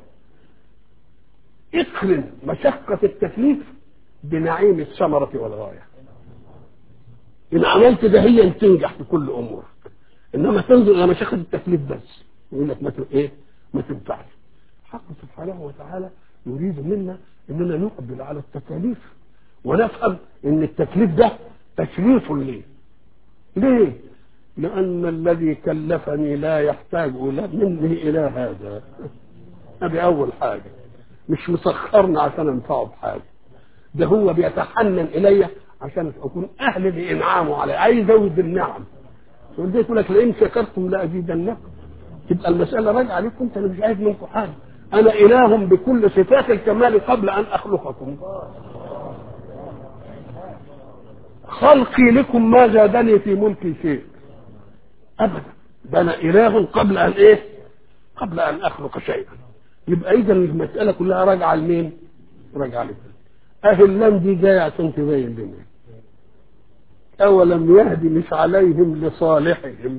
اقرن مشقه التكليف بنعيم الثمره والغايه ان عملت ده هي تنجح في كل امورك انما تنظر الى مشقه التكليف بس يقول لك ما ايه ما تنفعش حق سبحانه وتعالى يريد منا اننا نقبل على التكاليف ونفهم ان التكليف ده تشريف لي ليه لان الذي كلفني لا يحتاج إلى مني الى هذا هذه اول حاجه مش مسخرنا عشان انفعه بحاجه ده هو بيتحنن الي عشان اكون اهل لانعامه علي عايز ازود النعم يقول ده يقول لك لئن شكرتم لازيدنكم تبقى المساله راجعه عليكم انت انا مش عايز منكم حاجه انا اله بكل صفات الكمال قبل ان اخلقكم خلقي لكم ما زادني في ملكي شيء ابدا ده انا اله قبل ان ايه قبل ان اخلق شيئا يبقى اذا المساله كلها راجعه لمين راجعه لكم اهل اللام دي جايه عشان تبين لنا اولم يهدي مش عليهم لصالحهم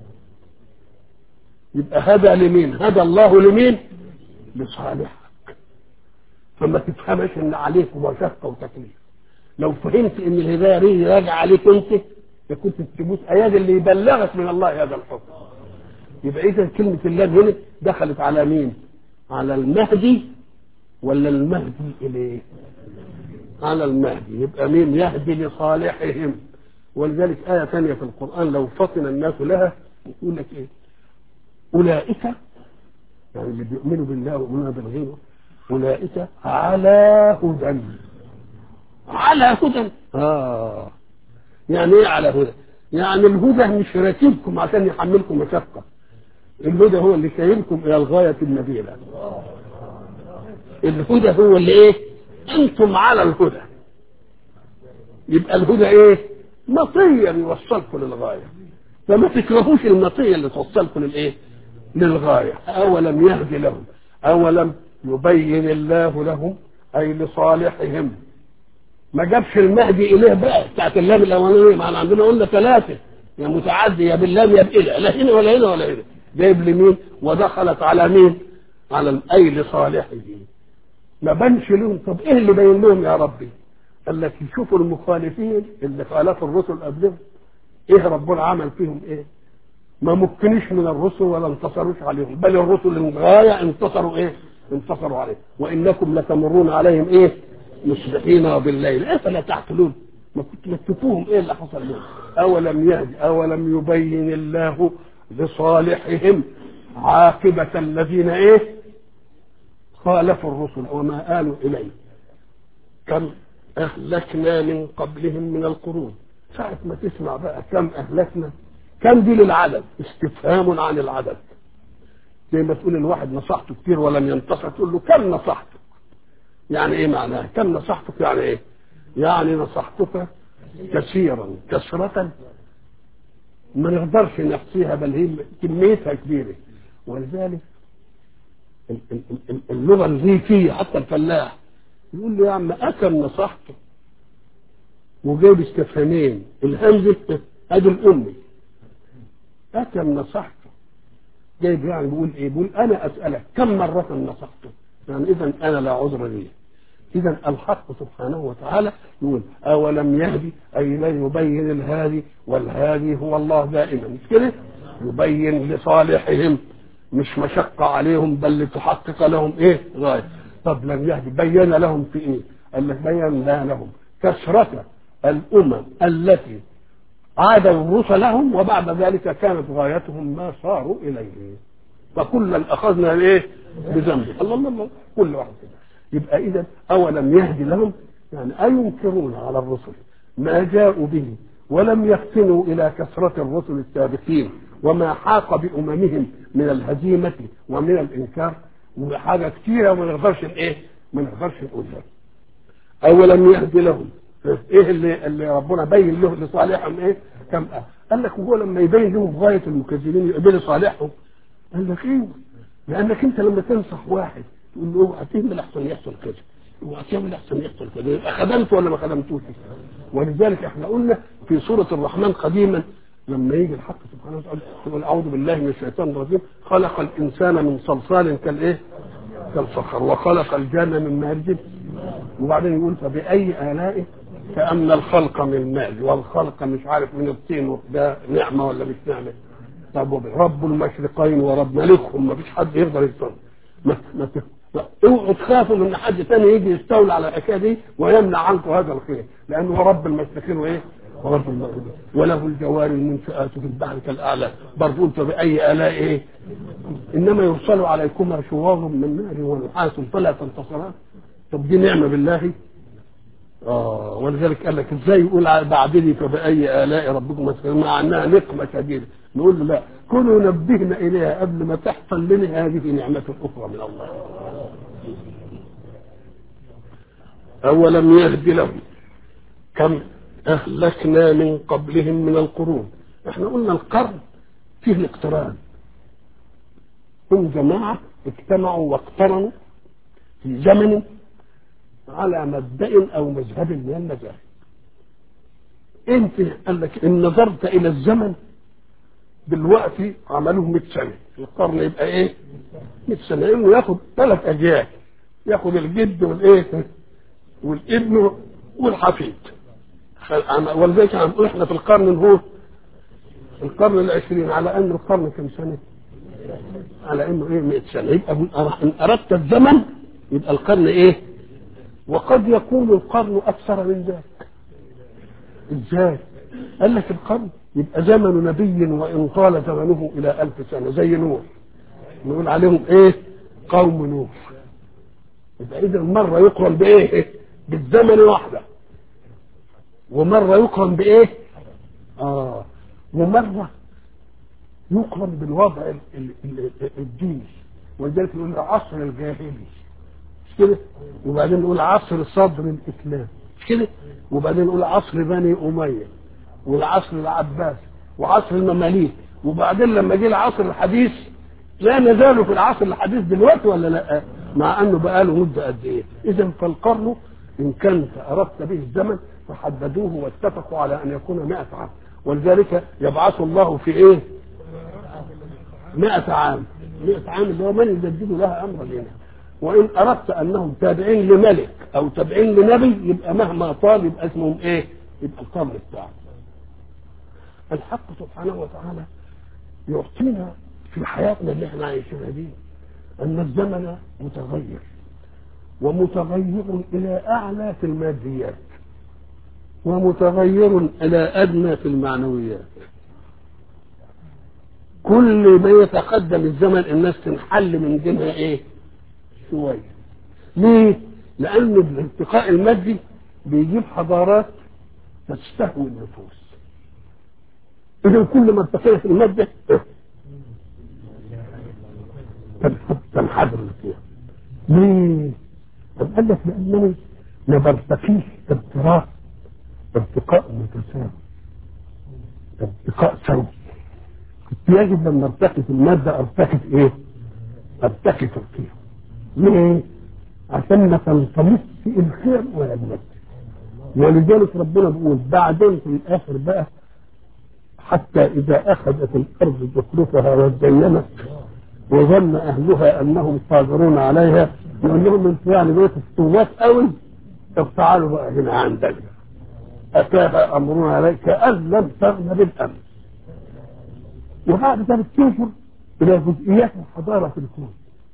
يبقى هدى لمين هدى الله لمين لصالحك فما تفهمش ان عليك مشقه وتكليف لو فهمت ان الهدايه دي راجعه عليك انت كنت تبوس اياد اللي يبلغك من الله هذا الحكم يبقى اذا كلمه الله هنا دخلت على مين على المهدي ولا المهدي اليه على المهدي يبقى مين يهدي لصالحهم ولذلك آية ثانية في القرآن لو فطن الناس لها يقول لك إيه أولئك يعني اللي بيؤمنوا بالله ويؤمنون بالغيب أولئك على هدى على هدى آه يعني إيه على هدى يعني الهدى مش راكبكم عشان يحملكم مشقة الهدى هو اللي شايلكم إلى الغاية النبيلة الهدى هو اللي إيه أنتم على الهدى يبقى الهدى إيه مطية يوصلكم للغاية فما تكرهوش المطية اللي توصلكم للإيه للغاية أولم يهدي لهم أولم يبين الله لهم أي لصالحهم ما جابش المهدي إليه بقى بتاعت اللام الأولانية ما احنا عندنا قلنا ثلاثة يا متعدي يا باللام يا بإله لا هنا ولا هنا ولا هنا جايب لمين ودخلت على مين على أي لصالحه ما بانش لهم طب إيه اللي بين لهم يا ربي قال لك يشوفوا المخالفين اللي خالفوا الرسل قبلهم ايه ربنا عمل فيهم ايه ما مكنش من الرسل ولا انتصروش عليهم بل الرسل الغاية انتصروا ايه انتصروا عليهم وانكم لتمرون عليهم ايه مصبحين وبالليل افلا تعقلون ما كنت مكتفوهم ايه اللي حصل لهم اولم يهدي اولم يبين الله لصالحهم عاقبة الذين ايه خالفوا الرسل وما آلوا إليه كم أهلكنا من قبلهم من القرون ساعة ما تسمع بقى كم أهلكنا كم دي للعدد استفهام عن العدد زي ما تقول الواحد نصحته كتير ولم ينتصر تقول له كم نصحتك يعني ايه معناها كم نصحتك يعني ايه يعني نصحتك كثيرا كثرة ما نقدرش نحصيها بل هي كميتها كبيرة ولذلك اللغة الريفية حتى الفلاح يقول له يا عم أكم نصحته وجايب استفهامين الهمزة ادي الأمي أكم نصحته جايب يعني بيقول ايه بيقول انا اسألك كم مرة نصحته يعني اذا انا لا عذر لي اذا الحق سبحانه وتعالى يقول اولم يهدي اي لا يبين الهادي والهادي هو الله دائما مش كده يبين لصالحهم مش مشقة عليهم بل لتحقق لهم ايه غاية طب لم يهدي بين لهم في ايه قال لك بين لهم كثرة الامم التي عادوا رسلهم وبعد ذلك كانت غايتهم ما صاروا اليه فكلا اخذنا الايه بذنبه الله الله الله كل واحد كده يبقى اذا اولم يهدي لهم يعني اينكرون على الرسل ما جاءوا به ولم يفتنوا الى كثره الرسل السابقين وما حاق باممهم من الهزيمه ومن الانكار وحاجه كثيره وما نقدرش ايه ما نقدرش نقولها اولم يهد لهم ايه اللي, اللي ربنا بين له لصالحهم ايه كم آه. قال لك وهو لما يبين لهم غايه المكذبين يقبل صالحهم قال لك ايه لانك انت لما تنصح واحد تقول له اوعى تعمل احسن يحصل كذا اوعى تعمل احسن يحصل كذا يبقى خدمته ولا ما خدمتوش ولذلك احنا قلنا في سوره الرحمن قديما لما يجي الحق سبحانه وتعالى يقول اعوذ بالله من الشيطان الرجيم خلق الانسان من صلصال كالايه كالصخر وخلق الجان من مارج وبعدين يقول فباي الاء كأن الخلق من المال والخلق مش عارف من الطين ده نعمة ولا مش نعمة طب رب المشرقين ورب ملكهم ما فيش حد يقدر يستولى ما ما اوعوا تخافوا ان حد تاني يجي يستولى على الحكايه دي ويمنع عنكم هذا الخير لانه هو رب المشرقين وايه؟ ورب المغربين وله الجوار المنشآت في البحر كالاعلى برضو انت باي الاء ايه؟ انما يرسل عليكما شواظ من نار ونحاس فلا تنتصران طب دي نعمه بالله اه ولذلك قال لك ازاي يقول بعدني فبأي آلاء ربكم تكذبون مع انها نقمة شديدة نقول له لا كونوا نبهنا اليها قبل ما تحصل لنا هذه نعمة اخرى من الله اولم يهد لهم كم اهلكنا من قبلهم من القرون احنا قلنا القرن فيه الاقتران هم جماعة اجتمعوا واقترنوا في زمن على مبدأ أو مذهب من المذاهب أنت قال لك إن نظرت إلى الزمن دلوقتي عملوه 100 سنة القرن يبقى إيه 100 سنة إنه ياخد ثلاث أجيال ياخد الجد والإيه والابن والحفيد ولذلك هنقول إحنا في القرن هو القرن العشرين على أن القرن كم سنة على أنه إيه 100 سنة يبقى إن أردت الزمن يبقى القرن إيه وقد يكون القرن أكثر من ذلك إزاي قال لك القرن يبقى زمن نبي وإن طال زمنه إلى ألف سنة زي نوح نقول عليهم إيه قوم نوح يبقى إذا مرة يقرن بإيه بالزمن واحدة ومرة يقرن بإيه آه ومرة يقرن بالوضع الديني ولذلك يقول عصر الجاهلي كده وبعدين نقول عصر صدر الاسلام كده وبعدين نقول عصر بني اميه والعصر العباس وعصر المماليك وبعدين لما جه العصر الحديث لا نزالوا في العصر الحديث دلوقتي ولا لا مع انه بقى له مده قد ايه اذا فالقرن ان كنت اردت به الزمن فحددوه واتفقوا على ان يكون 100 عام ولذلك يبعث الله في ايه 100 عام 100 عام اللي هو من يجدد لها امر دينها وان اردت انهم تابعين لملك او تابعين لنبي يبقى مهما طال يبقى اسمهم ايه يبقى القرن بتاعه الحق سبحانه وتعالى يعطينا في حياتنا اللي احنا عايشينها دي ان الزمن متغير ومتغير الى اعلى في الماديات ومتغير الى ادنى في المعنويات كل ما يتقدم الزمن الناس تنحل من دينها ايه شوية ليه؟ لأن الارتقاء المادي بيجيب حضارات تستهوي النفوس إذا كل ما ارتقيت المادة تنحدر فيها ليه؟ طب قال لك لأنني ما برتقيش ارتقاء ارتقاء متساوي ارتقاء سوي كنت يجب لما ارتقي في المادة ارتقي في ايه؟ ارتقي ترقيه ليه؟ عشان ما تنطمس في الخير ولا المد ولذلك ربنا بيقول بعدين في الاخر بقى حتى اذا اخذت الارض زخرفها وزينت وظن اهلها انهم قادرون عليها يقول لهم انتوا يعني بقيت اسطوات قوي طب تعالوا بقى هنا عندنا اتاها امرنا عليك كان لم تغن بالامس وبعد ذلك تنظر الى جزئيات الحضاره في الكون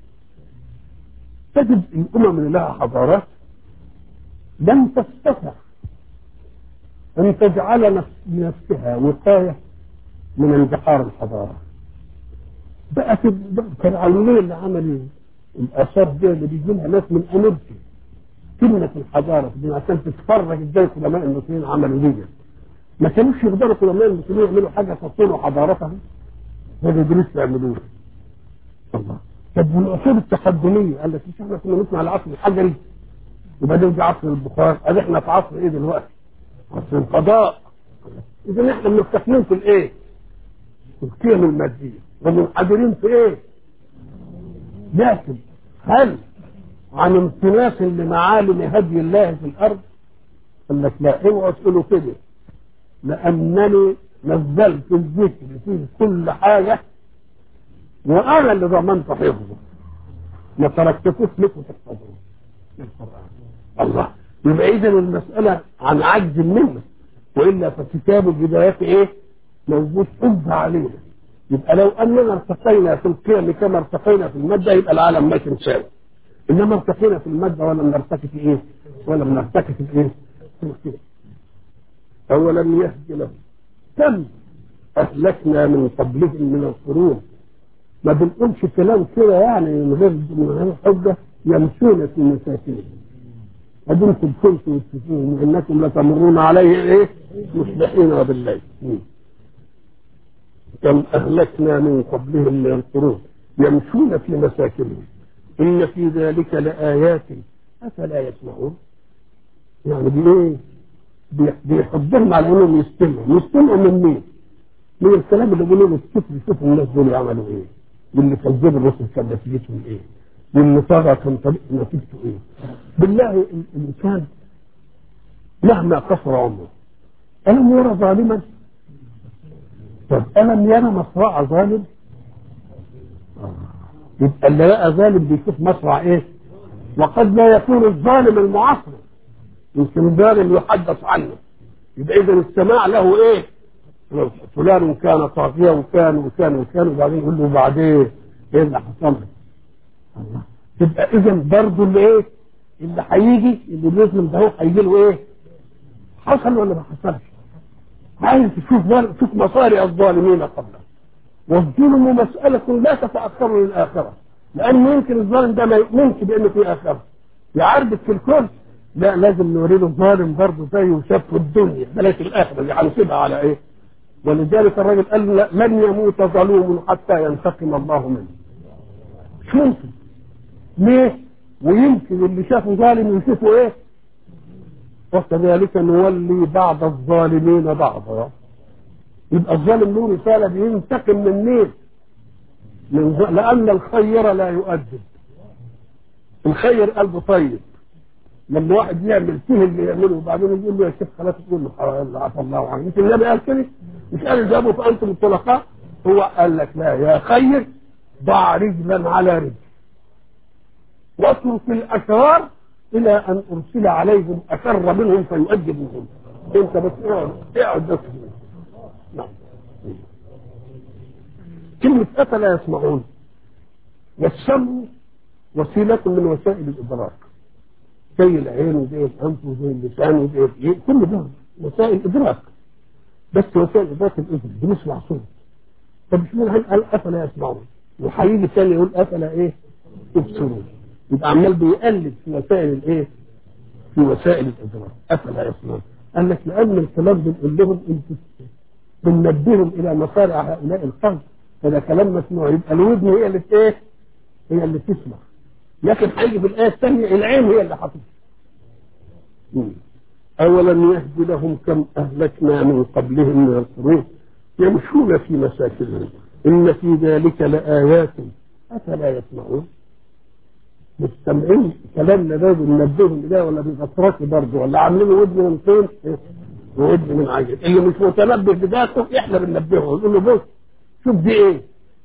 تجد الامم اللي لها حضارات لم تستطع ان تجعل لنفسها وقايه من اندحار الحضاره بقت الفرعونيه اللي عمل الاثار دي اللي بيجي لها ناس من امريكا كلمه الحضاره دي عشان تتفرج ازاي قدماء المسلمين عملوا دي ما كانوش يقدروا قدماء المسلمين يعملوا حاجه تصون حضارتهم ما بيدروش يعملوه الله طب والعصور التقدميه قال لك مش احنا كنا نسمع العصر الحجري وبعدين جه عصر البخار قال احنا في عصر ايه دلوقتي؟ عصر القضاء اذا احنا مستثمرين في الايه؟ في القيم الماديه ومنحدرين في ايه؟ لكن هل عن امتلاك لمعالم هدي الله في الارض؟ قال لك لا اوعوا تقولوا كده لانني نزلت الذكر في كل حاجه وانا اللي ضمنت حفظه ما تركتكوش لكم تحفظوه القران الله يبقى اذا المساله عن عجز منا والا فكتاب البدايات ايه؟ موجود حجه علينا يبقى لو اننا ارتقينا في القيم كما ارتقينا في الماده يبقى العالم ماشي مساوي انما ارتقينا في الماده ولم نرتقي في ايه؟ ولم نرتقي في الايه؟ في القيم اولم يهد لهم كم اهلكنا من قبلهم من القرون ما بنقولش كلام كده يعني من غير من غير حجه يمشون في مساكنهم أدمتم كنتم تشوفون انكم لتمرون عليه ايه؟ مصبحين وبالليل كم اهلكنا من قبلهم من القرون يمشون في مساكنهم ان في ذلك لايات افلا يسمعون يعني بايه؟ بيحضرهم على انهم يستمعوا يستمعوا من مين؟ من الكلام اللي بيقولوا له شوفوا شوفوا الناس دول يعملوا ايه؟ واللي كذبوا الرسل كان نتيجتهم ايه؟ واللي طغى كان طريق نتيجته ايه؟ بالله الانسان مهما قصر عمره الم يرى ظالما؟ طب الم يرى مصرع ظالم؟ يبقى اللي لقى ظالم بيشوف مصرع ايه؟ وقد لا يكون الظالم المعاصر يمكن ظالم يحدث عنه يبقى اذا السماع له ايه؟ فلان كان طاغيا وكان وكان وكان وبعدين يقول له بعدين ايه اللي حصل لك؟ الله تبقى اذا برضه اللي ايه؟ اللي هيجي اللي بيظلم ده هو هيجي له ايه؟ حصل ولا ما حصلش؟ عايز تشوف شوف مصاري الظالمين قبله والظلم مسألة لا تتأخر للآخرة لأن يمكن الظالم ده ما يؤمنش بأنه في آخرة يعرضك في الكل لا لازم نوري له ظالم برضه زيه شاف في الدنيا بلاش الآخرة اللي هنسيبها على إيه؟ ولذلك الرجل قال لا لن يموت ظلوم حتى ينتقم الله منه مش ممكن ليه؟ ويمكن اللي شافه ظالم يشوفه ايه؟ وكذلك نولي بعض الظالمين بعضا يبقى الظالم له رسالة بينتقم من مين؟ من ظ... لأن الخير لا يؤدب الخير قلبه طيب لما واحد يعمل فيه اللي يعمله وبعدين يقول له يا شيخ خلاص تقول له حرام عفى الله عنك مش النبي قال كده مش قال اذهبوا فانتم الطلقاء هو قال لك لا يا خير ضع رجلا على رجل واترك الاشرار الى ان ارسل عليهم اشر منهم فيؤدبهم انت بس اقعد اقعد بس نعم كلمة أفلا يسمعون والسمع وسيلة من وسائل الإدراك زي العين وزي الأنف وزي اللسان وزي الإيه كل ده وسائل إدراك بس وسائل إدراك الإذن بنسمع صوت طب مش مين قال أفلا يسمعون وهيجي تاني يقول أفلا إيه يبصرون يبقى عمال بيقلد في وسائل الإيه في وسائل الإدراك أفلا يسمعون قال لك لأن الكلام بنقول لهم أنتوا بننبههم إلى مصارع هؤلاء القوم فده كلام مسموع يبقى الودن هي اللي ايه؟ هي اللي تسمع لكن هيجي في الآية الثانية العين هي اللي حافظة أولم يهد لهم كم أهلكنا من قبلهم من القرون يمشون في مساكنهم إن في ذلك لآيات أفلا يسمعون مستمعين كلامنا ده بننبههم إليه ولا بيغطرك برضه ولا عاملين ودن من فين؟ إيه؟ ودن من عجل اللي مش متنبه بذاته احنا بننبهه نقول له بص شوف دي ايه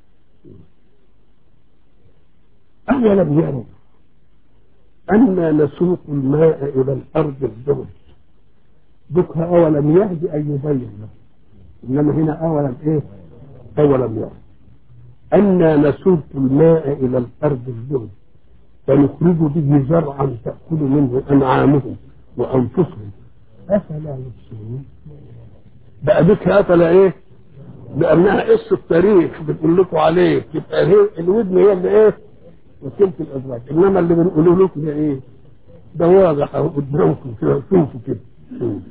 أولم يروا أنا نسوق الماء إلى الأرض الزوج ذكها أولم يهدي أن يبين له إنما هنا أولم إيه أولم يروا أنا نسوق الماء إلى الأرض الزوج فنخرج به زرعا تأكل منه أنعامهم وأنفسهم أفلا يبصرون بقى ذكها أفلا إيه لانها قصه تاريخ بتقول لكم عليه تبقى هي الودن هي اللي ايه وسيله الادراك انما اللي بنقوله لكم ده ايه ده واضح اهو قدامكم كده شوفوا كده